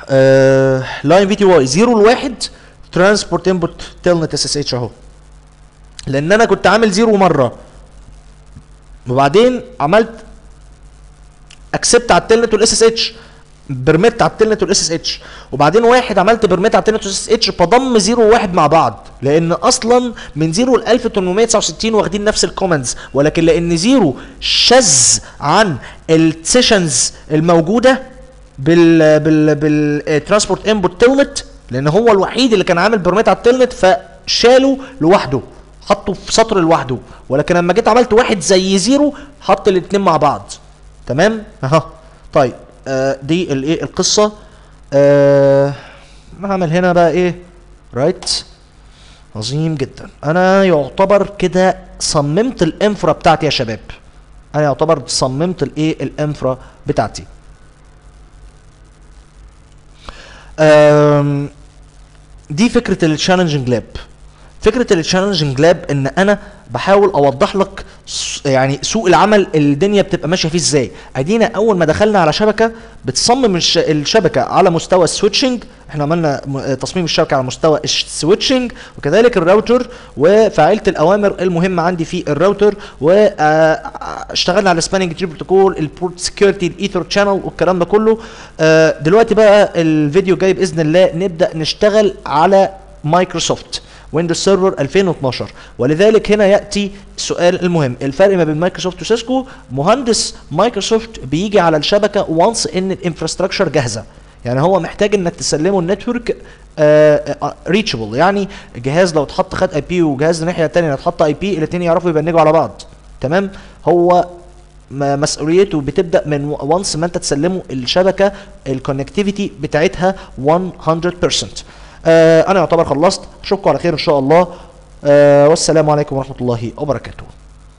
لاين في تي واي 0 لواحد ترانسبورت انبوت تيلنت اس اس اتش اهو لان انا كنت عامل زيرو مره وبعدين عملت اكسبت على التلنت والاس اس اتش برميت على التلنت والاس اس اتش وبعدين واحد عملت برميت على التلنت والاس اس اتش فضم زيرو وواحد مع بعض لان اصلا من زيرو ل 1869 واخدين نفس الكومنتس ولكن لان زيرو شذ عن السيشنز الموجوده بال بال بالترانسبورت انبوت تلنت لان هو الوحيد اللي كان عامل برميت على التلنت فشاله لوحده حطه في سطر لوحده ولكن لما جيت عملت واحد زي زيرو حط الاتنين مع بعض تمام اها طيب آه دي الايه القصه آه هعمل هنا بقى ايه رايت عظيم جدا انا يعتبر كده صممت الانفرا بتاعتي يا شباب انا يعتبر صممت الايه الانفرا بتاعتي آم، دي فكره التشالنجنج لاب فكره التشالنجنج لاب ان انا بحاول اوضح لك س- يعني سوق العمل الدنيا بتبقى ماشيه فيه ازاي ادينا اول ما دخلنا على شبكه بتصمم الش- الشبكه على مستوى السويتشنج احنا عملنا م- تصميم الشبكه على مستوى السويتشنج وكذلك الراوتر وفعلت الاوامر المهمه عندي في الراوتر واشتغلنا على السباننج تري بروتوكول البورت سكيورتي الايثر شانل والكلام ده كله آه، دلوقتي بقى الفيديو جاي باذن الله نبدا نشتغل على مايكروسوفت ويندوز سيرفر 2012 ولذلك هنا ياتي السؤال المهم الفرق ما بين مايكروسوفت وسيسكو مهندس مايكروسوفت بيجي على الشبكه وانس ان الانفراستراكشر جاهزه يعني هو محتاج انك تسلمه النتورك ريتشبل يعني جهاز لو اتحط خد اي بي وجهاز الناحيه الثانيه اتحط اي بي الاثنين يعرفوا يبنجوا على بعض تمام هو م- مسؤوليته بتبدا من وانس ما انت تسلمه الشبكه الكونكتيفيتي بتاعتها 100% آه انا يعتبر خلصت اشوفكم على خير ان شاء الله آه والسلام عليكم ورحمه الله وبركاته